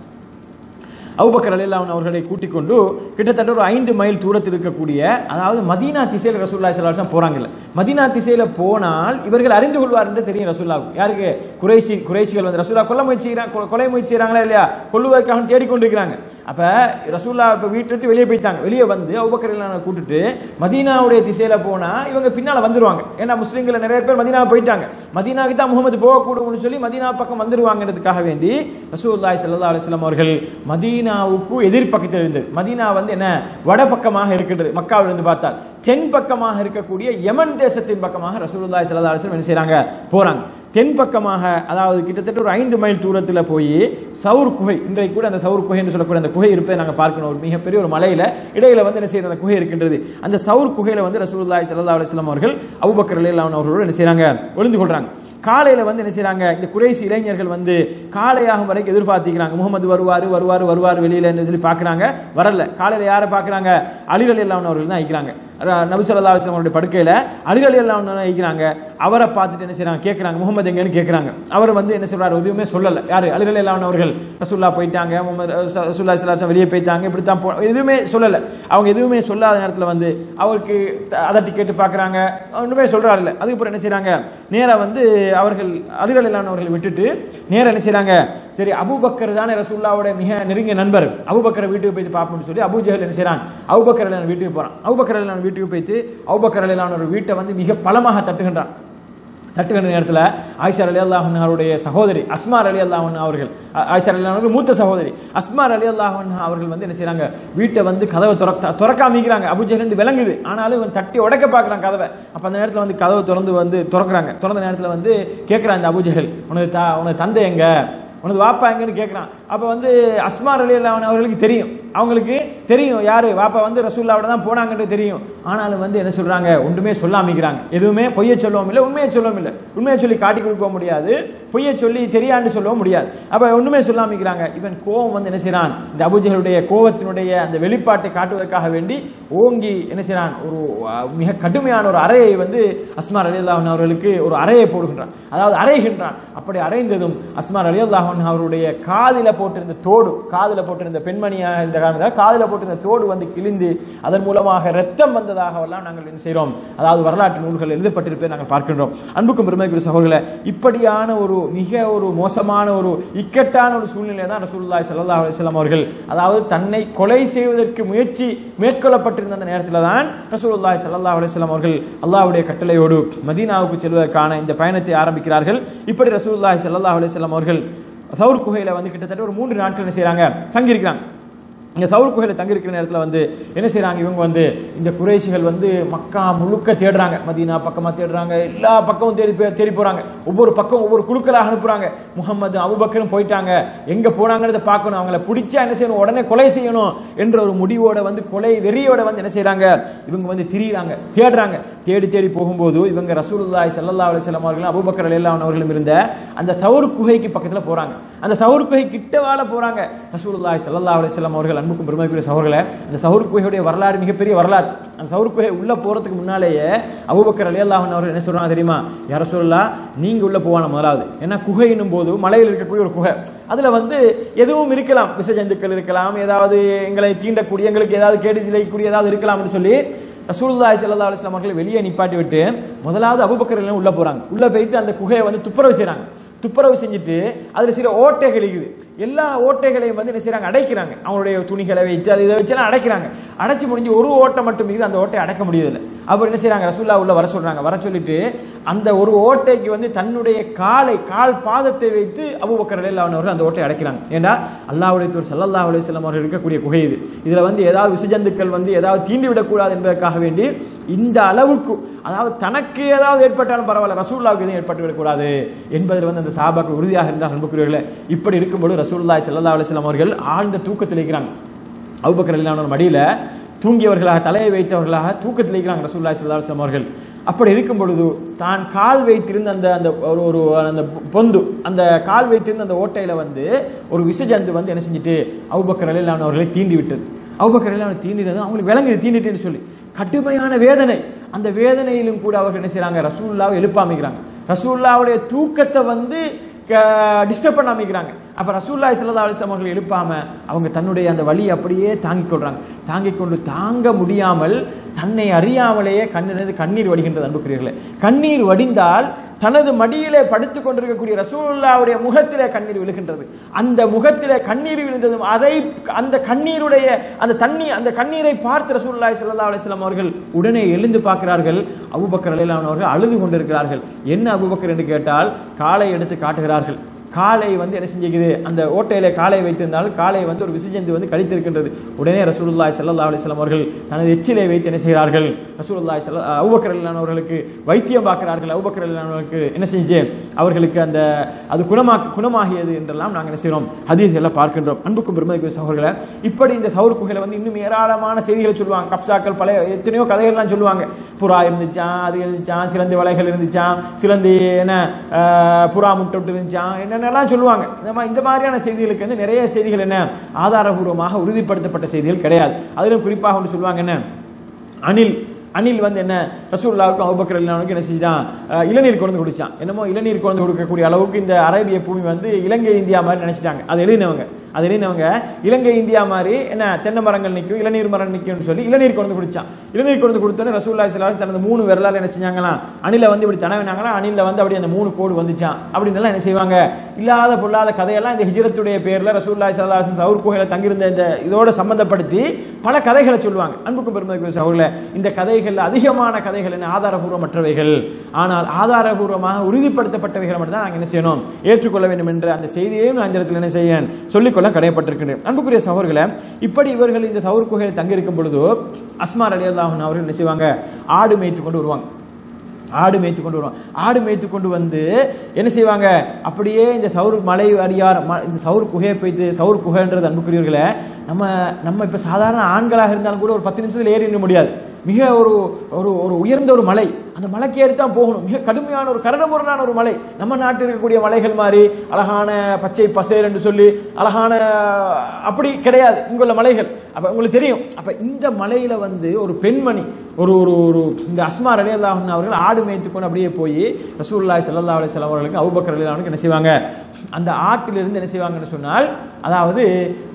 அபுபக்கர் அலில்லாஹன் அவர்களை கூட்டிக் கொண்டு கிட்டத்தட்ட ஒரு ஐந்து மைல் தூரத்தில் இருக்கக்கூடிய அதாவது மதீனா திசையில் ரசூல்லா சலாஹம் போறாங்கல்ல மதீனா திசையில போனால் இவர்கள் அறிந்து கொள்வார் என்று தெரியும் ரசூல்லாவுக்கு யாருக்கு குறைசி குறைசிகள் வந்து ரசூல்லா கொல்ல முயற்சி செய்றாங்க, கொ- கொலை முயற்சி செய்றாங்களா இல்லையா கொல்லுவதற்காக தேடிக்கொண்டிருக்கிறாங்க அப்ப ரசூல்லா இப்ப வீட்டு விட்டு வெளியே போயிட்டாங்க வெளியே வந்து அபுபக்கர் அலில்லாஹனை கூட்டிட்டு மதீனாவுடைய திசையில போனா இவங்க பின்னால வந்துருவாங்க ஏன்னா முஸ்லீம்கள் நிறைய பேர் மதீனா போயிட்டாங்க மதீனாவுக்கு தான் முகமது போகக்கூடும்னு சொல்லி மதீனா பக்கம் வந்துருவாங்கிறதுக்காக வேண்டி ரசூலுல்லாஹி ஸல்லல்லாஹு அலைஹி வஸல்லம் அவர்கள் மதீனாவுக்கு எதிர்பக்கத்தில் இருந்தது மதீனா வந்து என்ன வடபக்கமாக இருக்கின்றது மக்காவிலிருந்து பார்த்தால் தென் பக்கமாக இருக்கக்கூடிய யமன் தேசத்தின் பக்கமாக ரசூலுல்லாஹி ஸல்லல்லாஹு அலைஹி வஸல்லம் என்ன செய்றாங்க போறாங்க தென் பக்கமாக அதாவது கிட்டத்தட்ட ஒரு ஐந்து மைல் தூரத்தில் போய் சவுர் குகை இன்றைக்கு கூட அந்த சவுர் குகை என்று சொல்லக்கூடிய அந்த குகை இருப்பதை நாங்கள் பார்க்கணும் ஒரு மிகப்பெரிய ஒரு மலையில இடையில வந்து என்ன செய்யற அந்த குகை இருக்கின்றது அந்த சவுர் குகையில வந்து ரசூலுல்லாஹி ஸல்லல்லாஹு அலைஹி வஸல்லம் அவர்கள் அபூபக்கர் ரலியல்லாஹு அவர்களோடு என்ன செய்றாங்க ஒளிந்து கொள்றாங்க காலையில வந்து என்ன செய்றாங்க இந்த குறைசி இளைஞர்கள் வந்து காலையாகும் வரைக்கும் எதிர்பார்த்திக்கிறாங்க முகமது வருவாரு வருவாரு வருவாரு வெளியில என்று சொல்லி பாக்குறாங்க வரல காலையில யாரை பாக்குறாங்க அலிரலி அல்லாஹ் அவர்கள் தான் ஐக்கிறாங்க நபி ஸல்லல்லாஹு அலைஹி வஸல்லம் அவருடைய படுக்கையில அலிரலி அல்லாஹ் தான் ஐக்கிறாங்க அவரை பார்த்துட்டு என்ன செய்றாங்க கேக்குறாங்க முகமது எங்கன்னு கேக்குறாங்க அவர் வந்து என்ன சொல்றாரு எதுவுமே சொல்லல யாரு அலிரலி அல்லாஹ் அவர்கள் ரசூல்லா போயிட்டாங்க முகமது ரசூல்லா ஸல்லல்லாஹு அலைஹி வஸல்லம் வெளியே போயிட்டாங்க இப்படி தான் போ- எதுவுமே சொல்லல அவங்க எதுவுமே சொல்லாத நேரத்துல வந்து அவருக்கு அதட்டி கேட்டு பாக்குறாங்க ஒண்ணுமே சொல்றாரு இல்ல அதுக்கப்புறம் என்ன செய்றாங்க நேரா வந்து அவர்கள் அதிரலான அவர்களை விட்டுட்டு நேரா என்ன செய்றாங்க சரி அபூபக்கர் தானே ரசூல்லாவோட மிக நெருங்கிய நண்பர் அபூபக்கரை வீட்டுக்கு போயிட்டு பார்ப்போம்னு சொல்லி அபூஜஹல் என்ன செய்றான் அபூபக்கர் அலிலான வீட்டுக்கு போறான் அபூபக்கர் அலிலான வீட்டுக்கு போயிட்டு அபூபக்கர் அலிலான ஒரு வீட்டை வந்து மிக பலமாக தட்டுகின்றான் தட்டுகின்ற நேரத்தில் ஆயிஷா அலி அல்லாஹன் அவருடைய சகோதரி அஸ்மார் அலி அல்லாஹன் அவர்கள் ஆ- ஆயிஷா அலி அவர்கள் மூத்த சகோதரி அஸ்மார் அலி அல்லாஹன் அவர்கள் வந்து என்ன செய்றாங்க வீட்டை வந்து கதவை திறக்க திறக்காமிக்கிறாங்க அபுஜஹல் விளங்குது ஆனாலும் இவன் தட்டி உடைக்க பார்க்கறான் கதவை அப்ப அந்த நேரத்தில் வந்து கதவை திறந்து வந்து திறக்கிறாங்க திறந்த நேரத்தில் வந்து கேட்கிறான் இந்த அபுஜஹல் உனது தா உனது தந்தை எங்க உனது வாப்பா எங்கன்னு கேட்கறான் அப்ப வந்து அஸ்மார் அலி அல்லாஹன் அவர்களுக்கு தெரியும் அவங்களுக்கு தெரியும் யாரு வாப்பா வந்து ரசூல்லாவோட தான் போனாங்கன்னு தெரியும் ஆனாலும் வந்து என்ன சொல்றாங்க ஒன்றுமே சொல்லாமிக்கிறாங்க எதுவுமே பொய்யை சொல்லவும் இல்லை உண்மையை சொல்லவும் இல்லை உண்மையை சொல்லி காட்டி கொடுக்க முடியாது பொய்யை சொல்லி தெரியாண்டு சொல்லவும் முடியாது அப்ப ஒண்ணுமே சொல்லாமிக்கிறாங்க இவன் கோவம் வந்து என்ன செய்றான் இந்த அபுஜகளுடைய கோவத்தினுடைய அந்த வெளிப்பாட்டை காட்டுவதற்காக வேண்டி ஓங்கி என்ன செய்றான் ஒரு அஹ், மிக கடுமையான ஒரு அறையை வந்து அஸ்மார் அலி அல்லாஹன் அவர்களுக்கு ஒரு அறையை போடுகின்றான் அதாவது அறைகின்றான் அப்படி அறைந்ததும் அஸ்மார் அலி அல்லாஹன் அவருடைய காதில போட்டிருந்த தோடு காதில போட்டிருந்த பெண்மணியாக இந்த காரணத்தால் காதில போட்டிருந்த தோடு வந்து கிழிந்து அதன் மூலமாக ரத்தம் வந்ததாக எல்லாம் நாங்கள் என்ன செய்றோம் அதாவது வரலாற்று நூல்கள் எழுதப்பட்டிருப்பதை நாங்கள் பார்க்கின்றோம் அன்புக்கும் பெருமைக்குரிய சகோதரர்களே இப்படியான ஒரு மிக ஒரு மோசமான ஒரு இக்கட்டான ஒரு சூழ்நிலை தான் ரசூலுல்லாஹி ஸல்லல்லாஹு அலைஹி வஸல்லம் அவர்கள் அதாவது தன்னை கொலை செய்வதற்கு முயற்சி மேற்கொள்ளப்பட்டிருந்த அந்த நேரத்தில் தான் ரசூலுல்லாஹி ஸல்லல்லாஹு அலைஹி வஸல்லம் அவர்கள் அல்லாஹ்வுடைய கட்டளையோடு மதீனாவுக்கு செல்வதற்கான இந்த பயணத்தை ஆரம்பிக்கிறார்கள் இப்படி ரசூலுல்லாஹி ஸல்லல்லாஹு அலைஹி வஸல்லம் அவர்கள் சவுர் குகையில வந்து கிட்டத்தட்ட ஒரு மூன்று நாட்கள் என்ன செய்றாங்க தங்கியிருக்கிறாங்க இங்க சவுர் குகையில தங்கியிருக்கிற நேரத்துல வந்து என்ன செய்றாங்க இவங்க வந்து இந்த குறைசிகள் வந்து மக்கா முழுக்க தேடுறாங்க மதீனா பக்கமா தேடுறாங்க எல்லா பக்கமும் தேடி போ- தேடி போறாங்க ஒவ்வொரு பக்கம் ஒவ்வொரு குழுக்களாக அனுப்புறாங்க முகமது அபுபக்கரும் போயிட்டாங்க எங்க போனாங்கிறத பார்க்கணும் அவங்கள பிடிச்சா என்ன செய்யணும் உடனே கொலை செய்யணும் என்ற ஒரு முடிவோட வந்து கொலை வெறியோட வந்து என்ன செய்றாங்க இவங்க வந்து திரியிறாங்க தேடுறாங்க தேடி தேடி போகும்போது இவங்க ரசூலுல்லாஹி ஸல்லல்லாஹு அலைஹி வஸல்லம் அவர்களும் அபூபக்கர் ரலியல்லாஹு அன்ஹு அவர்களும் இருந்த அந்த தவுர் குகைக்கு பக்கத்துல போறாங்க அந்த தவுர் குகை கிட்டவால போறாங்க ரசூலுல்லாஹி ஸல்லல்லாஹு அலைஹி வஸல்லம் அவர்கள் அன்புக்கும் பெருமைக்குரிய சகோதரர்களே அந்த சவுர் குகையுடைய வரலாறு மிகப்பெரிய வரலாறு அந்த சவுர் குகை உள்ள போறதுக்கு முன்னாலேயே அபூபக்கர் ரலியல்லாஹு அன்ஹு அவர்கள் என்ன சொல்றாங்க தெரியுமா யா ரசூலுல்லாஹ் நீங்க உள்ள போவான முதலாவது ஏன்னா குகைன்னும் போது மலையில் இருக்கக்கூடிய ஒரு குகை அதுல வந்து எதுவும் இருக்கலாம் விஷ ஜந்துக்கள் இருக்கலாம் ஏதாவது எங்களை தீண்டக்கூடிய எங்களுக்கு ஏதாவது கேடு செய்யக்கூடிய ஏதாவது இருக்கலாம்னு சொல்லி ரசூலுல்லாஹி ஸல்லல்லாஹு அலைஹி வஸல்லம் அவர்களை வெளியே நிப்பாட்டி விட்டு முதலாவது அபூபக்கர் எல்லாம் உள்ள போறாங்க உள்ள போயிட்டு அந்த குகையை வந்து துப்புரவு செய்றாங்க துப்புரவு செஞ்சுட்டு அதுல சில ஓட்டைகள் இருக்குது எல்லா ஓட்டைகளையும் வந்து என்ன செய்றாங்க அடைக்கிறாங்க அவங்களுடைய துணிகளை வைத்து அது இதை வச்சு எல்லாம் அடைக்கிறாங்க அடைச்சு முடிஞ்சு ஒரு ஓட்டை மட்டும் இருக்குது அந்த ஓட்டை அடைக்க முடியதில்லை அப்புறம் என்ன செய்றாங்க ரசூல்லா உள்ள வர சொல்றாங்க வர சொல்லிட்டு அந்த ஒரு ஓட்டைக்கு வந்து தன்னுடைய காலை கால் பாதத்தை வைத்து அபூபக்கர் ரலியல்லாஹு அன்ஹு அவர்கள் அந்த ஓட்டை அடைக்கிறாங்க ஏன்னா அல்லாஹ்வுடைய தூர் ஸல்லல்லாஹு அலைஹி வஸல்லம் அவர்கள் இருக்கக்கூடிய குகை இது இதுல வந்து ஏதாவது விசஜந்துக்கள் வந்து ஏதாவது தீண்டி விடக்கூடாது என்பதற்காக வேண்டி இந்த அளவுக்கு அதாவது தனக்கு ஏதாவது ஏற்பட்டாலும் பரவாயில்ல ரசூல்லாவுக்கு எதுவும் ஏற்பட்டு விடக்கூடாது என்பதில் வந்து அந்த சாபாக்கள் உறுதியாக இருந்தால் அன்புக்குரியவர்களே இப்படி இருக்கும்போது ரசூலுல்லாஹி ஸல்லல்லாஹு அலைஹி வஸல்லம் அவர்கள் ஆழ்ந்த தூக்கத்தில் இருக்கிறாங்க அபூபக்கர் ரலியல்லாஹு மடியில தூங்கியவர்களாக தலையை வைத்தவர்களாக தூக்கத்தில் இருக்கிறாங்க ரசூலுல்லாஹி ஸல்லல்லாஹு அலைஹி வஸல்லம் அவர்கள் அப்படி இருக்கும் பொழுது தான் கால் வைத்திருந்த அந்த அந்த ஒரு ஒரு அந்த பொந்து அந்த கால் வைத்திருந்த அந்த ஓட்டையில வந்து ஒரு விசஜந்து வந்து என்ன செஞ்சுட்டு அபூபக்கர் ரலியல்லாஹு அவர்களை தீண்டி விட்டது அபூபக்கர் ரலியல்லாஹு தீண்டினது அவங்களுக்கு விளங்குது தீண்டிட்டேன்னு சொல்லி கடுமையான வேதனை அந்த வேதனையிலும் கூட அவர்கள் என்ன செய்றாங்க ரசூலுல்லாவை எழுப்பாமிக்கிறாங்க ரசூலுல்லாவுடைய தூக்கத்தை வந்து டிஸ்டர்ப் பண்ண அமைக்கிறாங்க அப்ப ரசூல்லாய் சல்லா அலிஸ்லாம் அவர்கள் எழுப்பாம அவங்க தன்னுடைய அந்த வழியை அப்படியே தாங்கிக் கொள்றாங்க தாங்கிக் கொண்டு தாங்க முடியாமல் தன்னை அறியாமலேயே கண்ணிலிருந்து கண்ணீர் வடிகின்றது அன்புக்குரியர்களே கண்ணீர் வடிந்தால் தனது மடியிலே படுத்துக் கொண்டிருக்கக்கூடிய ரசூலுல்லாவுடைய முகத்திலே கண்ணீர் விழுகின்றது அந்த முகத்திலே கண்ணீர் விழுந்ததும் அதை அந்த கண்ணீருடைய அந்த தண்ணி அந்த கண்ணீரை பார்த்து ரசூலுல்லாஹி ஸல்லல்லாஹு அலைஹி வஸல்லம் அவர்கள் உடனே எழுந்து பார்க்கிறார்கள் அபூபக்கர் ரலியல்லாஹு அவர்கள் அழுது கொண்டிருக்கிறார்கள் என்ன அபூபக்கர் என்று கேட்டால் காலை எடுத்து காட்டுகிறார்கள் காலை வந்து என்ன செஞ்சுக்குது அந்த ஓட்டையில காலை வைத்திருந்தால் காலை வந்து ஒரு விசைஜந்து வந்து கழித்திருக்கின்றது உடனே ரசூலுல்லாஹி ஸல்லல்லாஹு அலைஹி வஸல்லம் அவர்கள் தனது எச்சிலை வைத்து என்ன செய்கிறார்கள் ரசூலுல்லாஹி ஸல்ல அபூபக்கர் ரலியல்லாஹு அவர்களுக்கு வைத்தியம் பார்க்கிறார்கள் அபூபக்கர் ரலியல்லாஹு அவர்களுக்கு என்ன செஞ்சு அவர்களுக்கு அந்த அது குணமா குணமாகியது என்றெல்லாம் நாங்கள் என்ன செய்கிறோம் ஹதீஸ்களை பார்க்கின்றோம் அன்புக்கும் பெருமதிக்கும் சகோதரர்களை இப்படி இந்த சவுர் குகையில வந்து இன்னும் ஏராளமான செய்திகளை சொல்லுவாங்க கப்சாக்கள் பழைய எத்தனையோ கதைகள்லாம் சொல்லுவாங்க புறா இருந்துச்சான் அது இருந்துச்சான் சிலந்தி வலைகள் இருந்துச்சான் சிலந்தி என்ன ஆஹ், புறா முட்டை விட்டு இருந்துச்சான் என்னென்னலாம் சொல்லுவாங்க இந்த மாதிரி இந்த மாதிரியான செய்திகளுக்கு வந்து நிறைய செய்திகள் என்ன ஆதாரபூர்வமாக உறுதிப்படுத்தப்பட்ட செய்திகள் கிடையாது அதிலும் குறிப்பாக ஒன்று சொல்லுவாங்க என்ன அணில் அணில் வந்து என்ன ரசூல்லாவுக்கும் அபுபக்கர் அல்லாவுக்கும் என்ன செஞ்சான் அஹ், இளநீர் கொண்டு குடிச்சான் என்னமோ இளநீர் கொண்டு கொடுக்கக்கூடிய அளவுக்கு இந்த அரேபிய பூமி வந்து இலங்கை இந்தியா மாதிரி நினைச்சிட்டாங்க அது எழுதினவங்க அது எழுதினவங்க இலங்கை இந்தியா மாதிரி என்ன தென்னை மரங்கள் நிற்கும் இளநீர் மரம் நிற்கும்னு சொல்லி இளநீர் கொண்டு குடிச்சான் இளநீர் கொண்டு கொடுத்தோன்னே ரசூல்லா சலாஸ் தனது மூணு விரலால் என்ன செஞ்சாங்களாம் அணில வந்து இப்படி தனவினாங்களா அணில வந்து அப்படி அந்த மூணு கோடு வந்துச்சான் அப்படின்னு எல்லாம் என்ன செய்வாங்க இல்லாத பொல்லாத கதையெல்லாம் இந்த ஹிஜ்ரத்துடைய பேர்ல ரசூல்லா சலாஸ் தவுர் குகையில தங்கியிருந்த இந்த இதோட சம்பந்தப்படுத்தி பல கதைகளை சொல்லுவாங்க அன்புக்கும் பெருமதிக்கும் சகோதரர்களே இந்த கதைகள் அதிகமான கதைகள் என்ன ஆதாரபூர்வமற்றவைகள் ஆனால் ஆதாரபூர்வமாக உறுதிப்படுத்தப்பட்டவைகளை மட்டும் தான் நாங்கள் என்ன செய்யணும் ஏற்றுக்கொள்ள வேண்டும் என்ற அந்த செய்தியையும் நான் இந்த இடத்துல என்ன செய்ய சொல்லிக்கொள்ள கடையப்பட்டிருக்கின்றேன் அன்புக்குரிய சகோதரர்களே இப்படி இவர்கள் இந்த சவுர் குகையில் தங்கியிருக்கும் பொழுது அஸ்மார் அலி அல்லாஹன் அவர்கள் என்ன செய்வாங்க ஆடு மேய்த்து கொண்டு வருவாங்க ஆடு மேய்த்து கொண்டு வருவாங்க ஆடு மேய்த்து கொண்டு வந்து என்ன செய்வாங்க அப்படியே இந்த சவுர் மலை அடியார் ம- இந்த சவுர் குகையை போய்த்து சவுர் குகைன்றது அன்புக்குரியவர்களே நம்ம நம்ம இப்ப சாதாரண ஆண்களாக இருந்தாலும் கூட ஒரு பத்து நிமிஷத்துல ஏறி நிற்க முடியாது மிக ஒரு ஒரு ஒரு உயர்ந்த ஒரு மலை அந்த மலைக்கு ஏறி தான் போகணும் மிக கடுமையான ஒரு கரடுமுரடான ஒரு மலை நம்ம நாட்டில் இருக்கக்கூடிய மலைகள் மாதிரி அழகான பச்சை பசேல் என்று சொல்லி அழகான அப்படி கிடையாது இங்குள்ள மலைகள் அப்ப உங்களுக்கு தெரியும் அப்ப இந்த மலையில வந்து ஒரு பெண்மணி ஒரு ஒரு ஒரு இந்த அஸ்மா அலி அல்லாஹன் அவர்கள் ஆடு மேய்த்து கொண்டு அப்படியே போய் ரசூலுல்லாஹி ஸல்லல்லாஹு அலைஹி வஸல்லம் அவர்களுக்கு அபூபக்கர் அலி என்ன செய்வாங்க அந்த ஆட்டிலிருந்து என்ன செய்வாங்கன்னு சொன்னால் அதாவது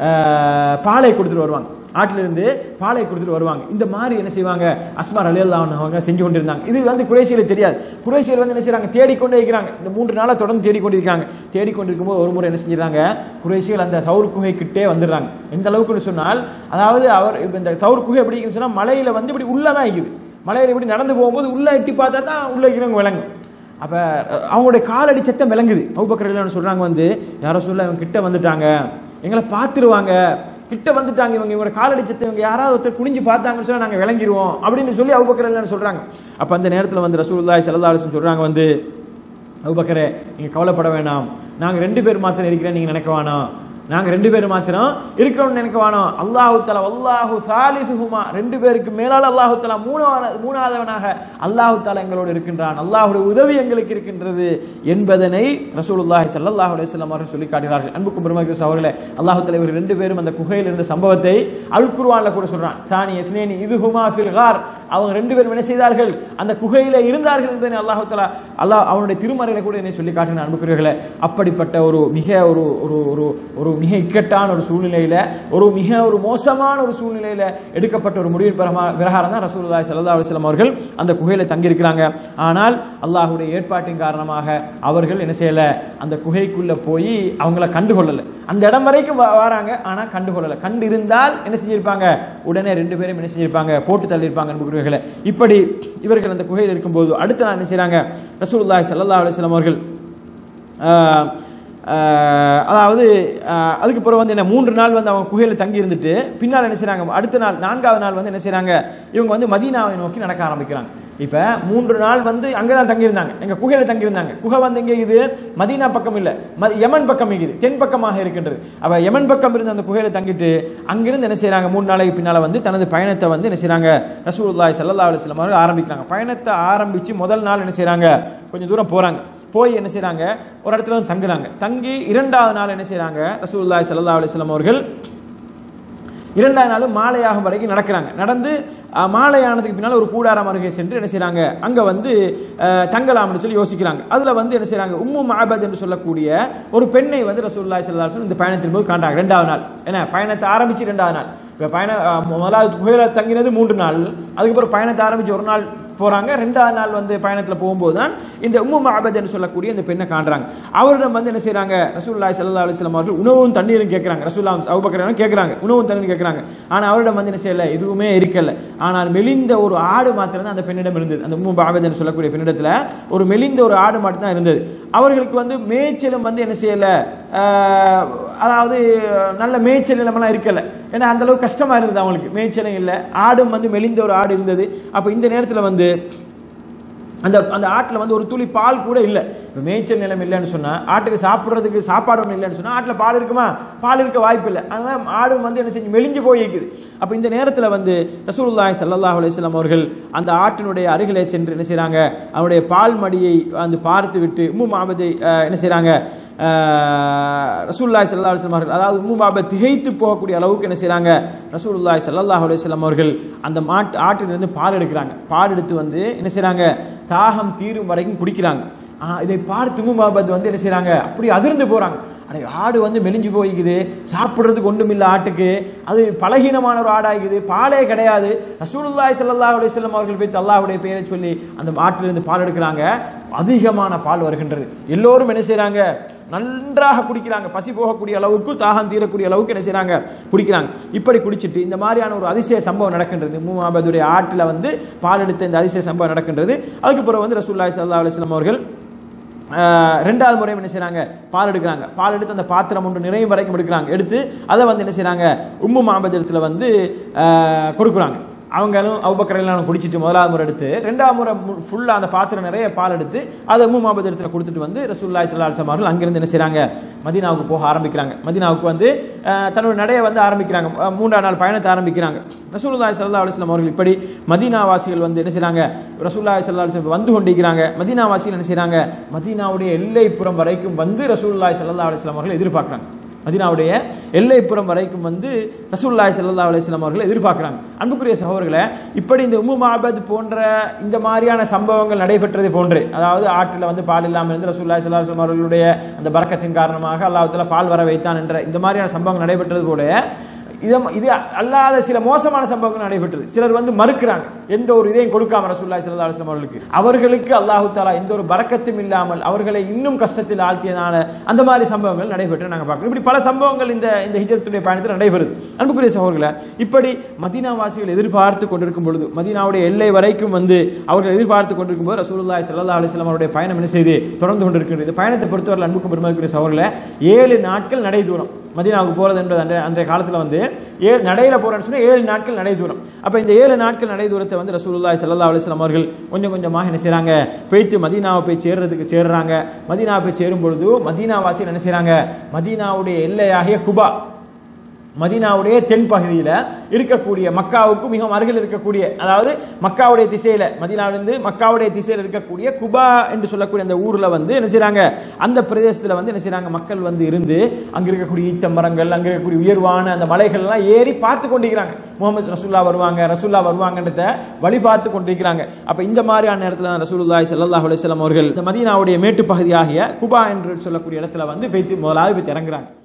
அஹ், பாலை கொடுத்துட்டு வருவாங்க ஆட்டிலிருந்து பாலை கொடுத்துட்டு வருவாங்க இந்த மாதிரி என்ன செய்வாங்க அஸ்மார் அலி அவங்க செஞ்சு கொண்டிருந்தாங்க இது வந்து குறைசியில தெரியாது குறைசியல் வந்து என்ன செய்றாங்க தேடிக்கொண்டே இருக்கிறாங்க இந்த மூன்று நாளா தொடர்ந்து தேடிக்கொண்டிருக்காங்க தேடிக்கொண்டிருக்கும் போது ஒரு முறை என்ன செஞ்சிடறாங்க குறைசியல் அந்த சவுர் குகை கிட்டே வந்துடுறாங்க எந்த அளவுக்குன்னு சொன்னால் அதாவது அவர் இப்ப இந்த சவுர் குகை எப்படி இருக்குன்னு சொன்னா மலையில வந்து இப்படி உள்ளதான் இருக்குது மலையில இப்படி நடந்து போகும்போது உள்ள எட்டி பார்த்தா தான் உள்ள இருக்கிறவங்க விளங்கும் அப்ப அஹ், அவங்களுடைய காலடி சத்தம் விளங்குது அபுபக்கர் எல்லாம் சொல்றாங்க வந்து யாரோ சொல்ல இவங்க கிட்ட வந்துட்டாங்க எங்களை பார்த்துருவாங்க கிட்ட வந்துட்டாங்க இவங்க இவங்க காலடி சத்தம் இவங்க யாராவது ஒருத்தர் குனிஞ்சு பார்த்தாங்கன்னு சொன்னா நாங்க விளங்கிடுவோம் அப்படின்னு சொல்லி அபுபக்கர் எல்லாம் சொல்றாங்க அப்ப அந்த நேரத்துல வந்து ரசூலுல்லாஹி ஸல்லல்லாஹு அலைஹி வஸல்லம் சொல்றாங்க வந்து அபுபக்கரே நீங்க கவலைப்பட வேணாம் நாங்க ரெண்டு பேர் மாத்திரம் இருக்கிறேன் நீங்க நினைக்க வேணாம் நாங்க ரெண்டு பேர் மாத்திரம் இருக்கிறோம்னு நினைக்க வேணாம் அல்லாஹு தலா அல்லாஹு சாலிசுஹுமா ரெண்டு பேருக்கு மேலால அல்லாஹு தலா மூணாவது மூணாவதவனாக அல்லாஹு தலா எங்களோடு இருக்கின்றான் அல்லாஹுடைய உதவி எங்களுக்கு இருக்கின்றது என்பதனை ரசூலுல்லாஹி ஸல்லல்லாஹு அலைஹி வஸல்லம் அவர்கள் சொல்லி காட்டுகிறார்கள் அன்புக்கும் பெருமக்கள் சகோதரர்களே அல்லாஹு தலா இவர் ரெண்டு பேரும் அந்த குகையில் இருந்த சம்பவத்தை அல் குர்ஆன்ல கூட சொல்றான் சானி எத்னேனி இதுஹுமா ஃபில் கார் அவங்க ரெண்டு பேரும் என்ன செய்தார்கள் அந்த குகையில இருந்தார்கள் என்பதை அல்லாஹு தலா அல்லாஹ் அவனுடைய திருமறையில கூட என்னை சொல்லி காட்டினான் அன்புக்குரியவர்களே அப்படிப்பட்ட ஒரு மிக ஒரு ஒரு ஒரு ஒரு மிக இக்கட்டான ஒரு சூழ்நிலையில ஒரு மிக ஒரு மோசமான ஒரு சூழ்நிலையில எடுக்கப்பட்ட ஒரு முடிவின் பிரமா- பிரகாரம் தான் ரசூலுல்லாஹி ஸல்லல்லாஹு அலைஹி வஸல்லம் அவர்கள் அந்த குகையில தங்கியிருக்கிறாங்க ஆனால் அல்லாஹ்வுடைய ஏற்பாட்டின் காரணமாக அவர்கள் என்ன செய்யல அந்த குகைக்குள்ள போய் அவங்கள கண்டுகொள்ளல அந்த இடம் வரைக்கும் வ- வராங்க ஆனா கண்டுகொள்ளல கண்டு இருந்தால் என்ன செஞ்சிருப்பாங்க உடனே ரெண்டு பேரும் என்ன செஞ்சிருப்பாங்க போட்டு தள்ளியிருப்பாங்க அன்புக்குரியவர்களே சகோதரர்களே இப்படி இவர்கள் அந்த குகையில் இருக்கும்போது அடுத்த நாள் என்ன செய்றாங்க ரசூலுல்லாஹி ஸல்லல்லாஹு அலைஹி வஸல்லம் அவர்கள் ஆஹ், ஆஹ், அதாவது ஆஹ், அதுக்கு பிறகு வந்து என்ன மூன்று நாள் வந்து அவங்க குகையில் தங்கி இருந்துட்டு பின்னால் என்ன செய்றாங்க அடுத்த நாள் நான்காவது நாள் வந்து என்ன செய்றாங்க இவங்க வந்து மதீனாவை நோக்கி நடக்க ஆரம்பிக்கிறாங்க இப்ப மூன்று நாள் வந்து அங்கதான் தங்கி இருந்தாங்க எங்க குகையில தங்கி இருந்தாங்க குகை வந்து எங்க இது மதீனா பக்கம் இல்ல ம- யமன் பக்கம் இருக்குது தென் பக்கமாக இருக்கின்றது அப்ப யமன் பக்கம் இருந்து அந்த குகையில தங்கிட்டு அங்கிருந்து என்ன செய்றாங்க மூணு நாளைக்கு பின்னால வந்து தனது பயணத்தை வந்து என்ன செய்றாங்க ரசூலுல்லாஹி ஸல்லல்லாஹு அலைஹி வஸல்லம் அவர்கள் ஆரம்பிக்கிறாங்க பயணத்தை ஆரம்பிச்சு முதல் நாள் என்ன செய்றாங்க கொஞ்சம் தூரம் போறாங்க போய் என்ன செய்றாங்க ஒரு இடத்துல வந்து தங்குறாங்க தங்கி இரண்டாவது நாள் என்ன செய்றாங்க ரசூலுல்லாஹி ஸல்லல்லாஹு அலைஹி வஸல்லம் அவர்கள் இரண்டாவது நாள் மாலையாகும் வரைக்கும் நடக்கிறாங்க நடந்து அஹ், மாலையானதுக்கு பின்னால் ஒரு கூடாரம் அருகே சென்று என்ன செய்றாங்க அங்க வந்து அஹ், தங்கலாம்னு சொல்லி யோசிக்கிறாங்க அதுல வந்து என்ன செய்றாங்க உம்மு மஹபத் என்று சொல்லக்கூடிய ஒரு பெண்ணை வந்து ரசூலுல்லாஹி ஸல்லல்லாஹு அலைஹி வஸல்லம் இந்த பயணத்தின் போது காண்றாங்க ரெண்டாவது நாள் என்ன பயணத்தை ஆரம்பிச்சு ரெண்டாவது நாள் இப்ப பயண அஹ், முதலாவது குகையில தங்கினது மூன்று நாள் அதுக்கப்புறம் பயணத்தை ஆரம்பிச்சு ஒரு நாள் போறாங்க ரெண்டாவது நாள் வந்து பயணத்துல போகும்போது தான் இந்த உம்மு மஹபத் என்று சொல்லக்கூடிய இந்த பெண்ணை காண்றாங்க அவரிடம் வந்து என்ன செய்றாங்க ரசூலுல்லாஹி ஸல்லல்லாஹு அலைஹி வஸல்லம் அவர்கள் உணவும் தண்ணீரும் கேட்கறாங்க ரசூல்லா அபூபக்கர் கேட்கறாங்க உணவும் தண்ணீரும் கேட்கறாங்க ஆனா அவரிடம் வந்து என்ன செய்யல எதுவுமே இருக்கல ஆனால் மெலிந்த ஒரு ஆடு மாத்திரம் தான் அந்த பெண்ணிடம் இருந்தது அந்த உம்மு மஹபத் என்று சொல்லக்கூடிய பெண்ணிடத்துல ஒரு மெலிந்த ஒரு ஆடு மட்டும் தான் இருந்தது அவர்களுக்கு வந்து மேய்ச்சலும் வந்து என்ன செய்யல ஆஹ், அதாவது நல்ல மேய்ச்சல் நிலமெல்லாம் இருக்கல ஏன்னா அந்த அளவுக்கு கஷ்டமா இருந்தது அவங்களுக்கு மேய்ச்சலும் இல்லை ஆடும் வந்து மெலிந்த ஒரு ஆடு இருந்தது அப்ப இந்த நேரத்துல வந்து அந்த அந்த ஆட்டுல வந்து ஒரு துளி பால் கூட இல்லை இப்போ மேய்ச்சல் நிலம் இல்லைன்னு சொன்னா ஆட்டுக்கு சாப்பிடுறதுக்கு சாப்பாடு ஒன்றும் இல்லைன்னு சொன்னா ஆட்டுல பால் இருக்குமா பால் இருக்க வாய்ப்பு இல்லை அதனால ஆடு வந்து என்ன செஞ்சு மெலிஞ்சு போய் இருக்குது அப்ப இந்த நேரத்துல வந்து ரசூலுல்லாஹி ஸல்லல்லாஹு அலைஹி வஸல்லம் அவர்கள் அந்த ஆட்டினுடைய அருகிலே சென்று என்ன செய்றாங்க அவருடைய பால் மடியை வந்து பார்த்து விட்டு உம்மு மாபதை என்ன செய்றாங்க ரசூலுல்லாஹி ஸல்லல்லாஹு அலைஹி வஸல்லம் அவர்கள் அதாவது உம்மு மாபத் திகைத்து போகக்கூடிய அளவுக்கு என்ன செய்றாங்க ரசூலுல்லாஹி ஸல்லல்லாஹு அலைஹி வஸல்லம் அவர்கள் அந்த மாட்டு ஆட்டிலிருந்து பால் எடுக்கிறாங்க பால் எடுத்து வந்து என்ன செய்றாங்க தாகம் தீரும் வரைக்கும் குடிக்கிறாங்க ஆ, இதை பார்த்து உம்மு மாபத் வந்து என்ன செய்றாங்க அப்படி அதிர்ந்து போறாங்க அடே ஆடு வந்து மெலிஞ்சு போய்க்குது சாப்பிடுறதுக்கு ஒன்றுமில்ல ஆட்டுக்கு அது பலகீனமான ஒரு ஆடாகுது பாலே கிடையாது ரசூலுல்லாஹி ஸல்லல்லாஹு அலைஹி வஸல்லம் அவர்கள் போய் அல்லாஹ்வுடைய பெயரை சொல்லி அந்த ஆட்டிலிருந்து பால் எடுக்கிறாங்க அதிகமான பால் வருகின்றது எல்லோரும் என்ன செய்றாங்க நன்றாக குடிக்கிறாங்க பசி போகக்கூடிய அளவுக்கு தாகம் தீரக்கூடிய அளவுக்கு என்ன செய்றாங்க குடிக்கிறாங்க இப்படி குடிச்சிட்டு இந்த மாதிரியான ஒரு அதிசய சம்பவம் நடக்கின்றது மூமாபதுடைய ஆட்டில் வந்து பால் எடுத்த இந்த அதிசய சம்பவம் நடக்கின்றது அதுக்கு பிறகு வந்து ரசூலுல்லாஹி ஸல்லல்லாஹு அலைஹி வஸல்லம் அவர்கள் ஆஹ் ரெண்டாவது முறை என்ன செய்றாங்க பால் எடுக்கிறாங்க பால் எடுத்து அந்த பாத்திரம் ஒன்று நிறையும் வரைக்கும் எடுக்கிறாங்க எடுத்து அதை வந்து என்ன செய்றாங்க உம்மு மாபதத்தில் வந்து ஆஹ் கொடுக்குறாங்க அவங்களும் அவுபக்கரெல்லாம் குடிச்சிட்டு முதலாவது முறை எடுத்து ரெண்டாவது முறை ஃபுல்லா அந்த பாத்திரம் நிறைய பால் எடுத்து அதை உம்மு மாபதத்தில் கொடுத்துட்டு வந்து ரசூல்லாய் சல்லா அலிஸ்லாம் அவர்கள் அங்கிருந்து என்ன செய்றாங்க மதீனாவுக்கு போக ஆரம்பிக்கிறாங்க மதீனாவுக்கு வந்து ஆஹ் தன்னோட நடைய வந்து ஆரம்பிக்கிறாங்க ஆஹ் மூன்றாம் நாள் பயணத்தை ஆரம்பிக்கிறாங்க ரசூலுல்லாஹி ஸல்லல்லாஹு அலைஹி வஸல்லம் அவர்கள் இப்படி மதீனா வாசிகள் வந்து என்ன செய்றாங்க ரசூலுல்லாஹி ஸல்லல்லாஹு அலைஹி வஸல்லம் வந்து கொண்டிருக்கிறாங்க மதீனா வாசிகள் என்ன செய்றாங்க மதீனாவுடைய எல்லைப்புறம் வரைக்கும் வந்து ரசூலுல்லாஹி ஸல்லல்லாஹு அலைஹி வஸல்லம் அவர்கள் எதிர்பார்க்கறாங்க மதீனாவுடைய எல்லைப்புறம் வரைக்கும் வந்து ரசூலுல்லாஹி ஸல்லல்லாஹு அலைஹி வஸல்லம் அவர்கள் எதிர்பார்க்கறாங்க அன்புக்குரிய சகோதரர்களே இப்படி இந்த உம்மு மாபத் போன்ற இந்த மாதிரியான சம்பவங்கள் நடைபெற்றது போன்று அதாவது ஆற்றில் வந்து பால் இல்லாமல் இருந்து ரசூலுல்லாஹி ஸல்லல்லாஹு அலைஹி வஸல்லம் அவர்களுடைய அந்த பரக்கத்தின் காரணமாக அல்லாஹ் தஆலா பால் வர வைத்தான் என்ற இந்த மாதிரியான சம்பவங்கள் நடைபெற்றது போல இது இது அல்லாத சில மோசமான சம்பவங்கள் நடைபெற்றது சிலர் வந்து மறுக்கிறாங்க எந்த ஒரு இதையும் கொடுக்காம ரசூலுல்லாஹி ஸல்லல்லாஹு அலைஹி வஸல்லம் அவர்களுக்கு அவர்களுக்கு அல்லாஹு தஆலா எந்த ஒரு பரக்கத்தும் இல்லாமல் அவர்களை இன்னும் கஷ்டத்தில் ஆழ்த்தியதான அந்த மாதிரி சம்பவங்கள் நடைபெற்று நாங்க பார்க்கிறோம் இப்படி பல சம்பவங்கள் இந்த இந்த ஹிஜ்ரத்துடைய பயணத்தில் நடைபெறுது அன்புக்குரிய சகோதரர்களே இப்படி மதீனா வாசிகள் எதிர்பார்த்து கொண்டிருக்கும் பொழுது மதீனாவுடைய எல்லை வரைக்கும் வந்து அவர்கள் எதிர்பார்த்து கொண்டிருக்கும் போது ரசூலுல்லாஹி ஸல்லல்லாஹு அலைஹி வஸல்லம் அவருடைய பயணம் என்ன செய்து தொடர்ந்து கொண்டிருக்கிறது இந்த பயணத்தை பொறுத்தவரை அன்புக்கும் பெருமதிக்குரிய சகோதரர்களே ஏழு நாட்கள் நடை தூரம் மதீனாவுக்கு போறது என்பது அன்றைய அன்றைய காலத்துல வந்து ஏழு நடையில போறேன்னு சொன்னா ஏழு நாட்கள் நடை தூரம் அப்ப இந்த ஏழு நாட்கள் நடை தூரத்தை வந்து ரசூலுல்லாஹி ஸல்லல்லாஹு அலைஹி வஸல்லம் அவர்கள் கொஞ்சம் கொஞ்சமாக என்ன செய்றாங்க போயிட்டு மதீனாவை போய் சேர்றதுக்கு சேர்றாங்க மதீனாவை போய் சேரும் பொழுது மதீனா வாசிகள் என்ன செய்றாங்க மதீனாவுடைய எல்லையாகிய குபா மதீனாவுடைய தென் பகுதியில இருக்கக்கூடிய மக்காவுக்கு மிகவும் அருகில் இருக்கக்கூடிய அதாவது மக்காவுடைய திசையில மதீனாவிலிருந்து மக்காவுடைய திசையில இருக்கக்கூடிய குபா என்று சொல்லக்கூடிய அந்த ஊர்ல வந்து என்ன செய்றாங்க அந்த பிரதேசத்துல வந்து என்ன செய்றாங்க மக்கள் வந்து இருந்து அங்க இருக்கக்கூடிய ஈத்த மரங்கள் அங்க இருக்கக்கூடிய உயர்வான அந்த மலைகள் எல்லாம் ஏறி பார்த்து கொண்டிருக்கிறாங்க முகமது ரசூல்லா வருவாங்க ரசூல்லா வருவாங்கன்றத வழி பார்த்து கொண்டிருக்கிறாங்க அப்ப இந்த மாதிரியான நேரத்துல தான் ரசூலுல்லாஹி ஸல்லல்லாஹு அலைஹி வஸல்லம் அவர்கள் இந்த மதீனாவுடைய மேட்டு பகுதியாகிய குபா என்று சொல்லக்கூடிய இடத்துல வந்து போய்த்து முதலாவது போய் இறங்குறாங்க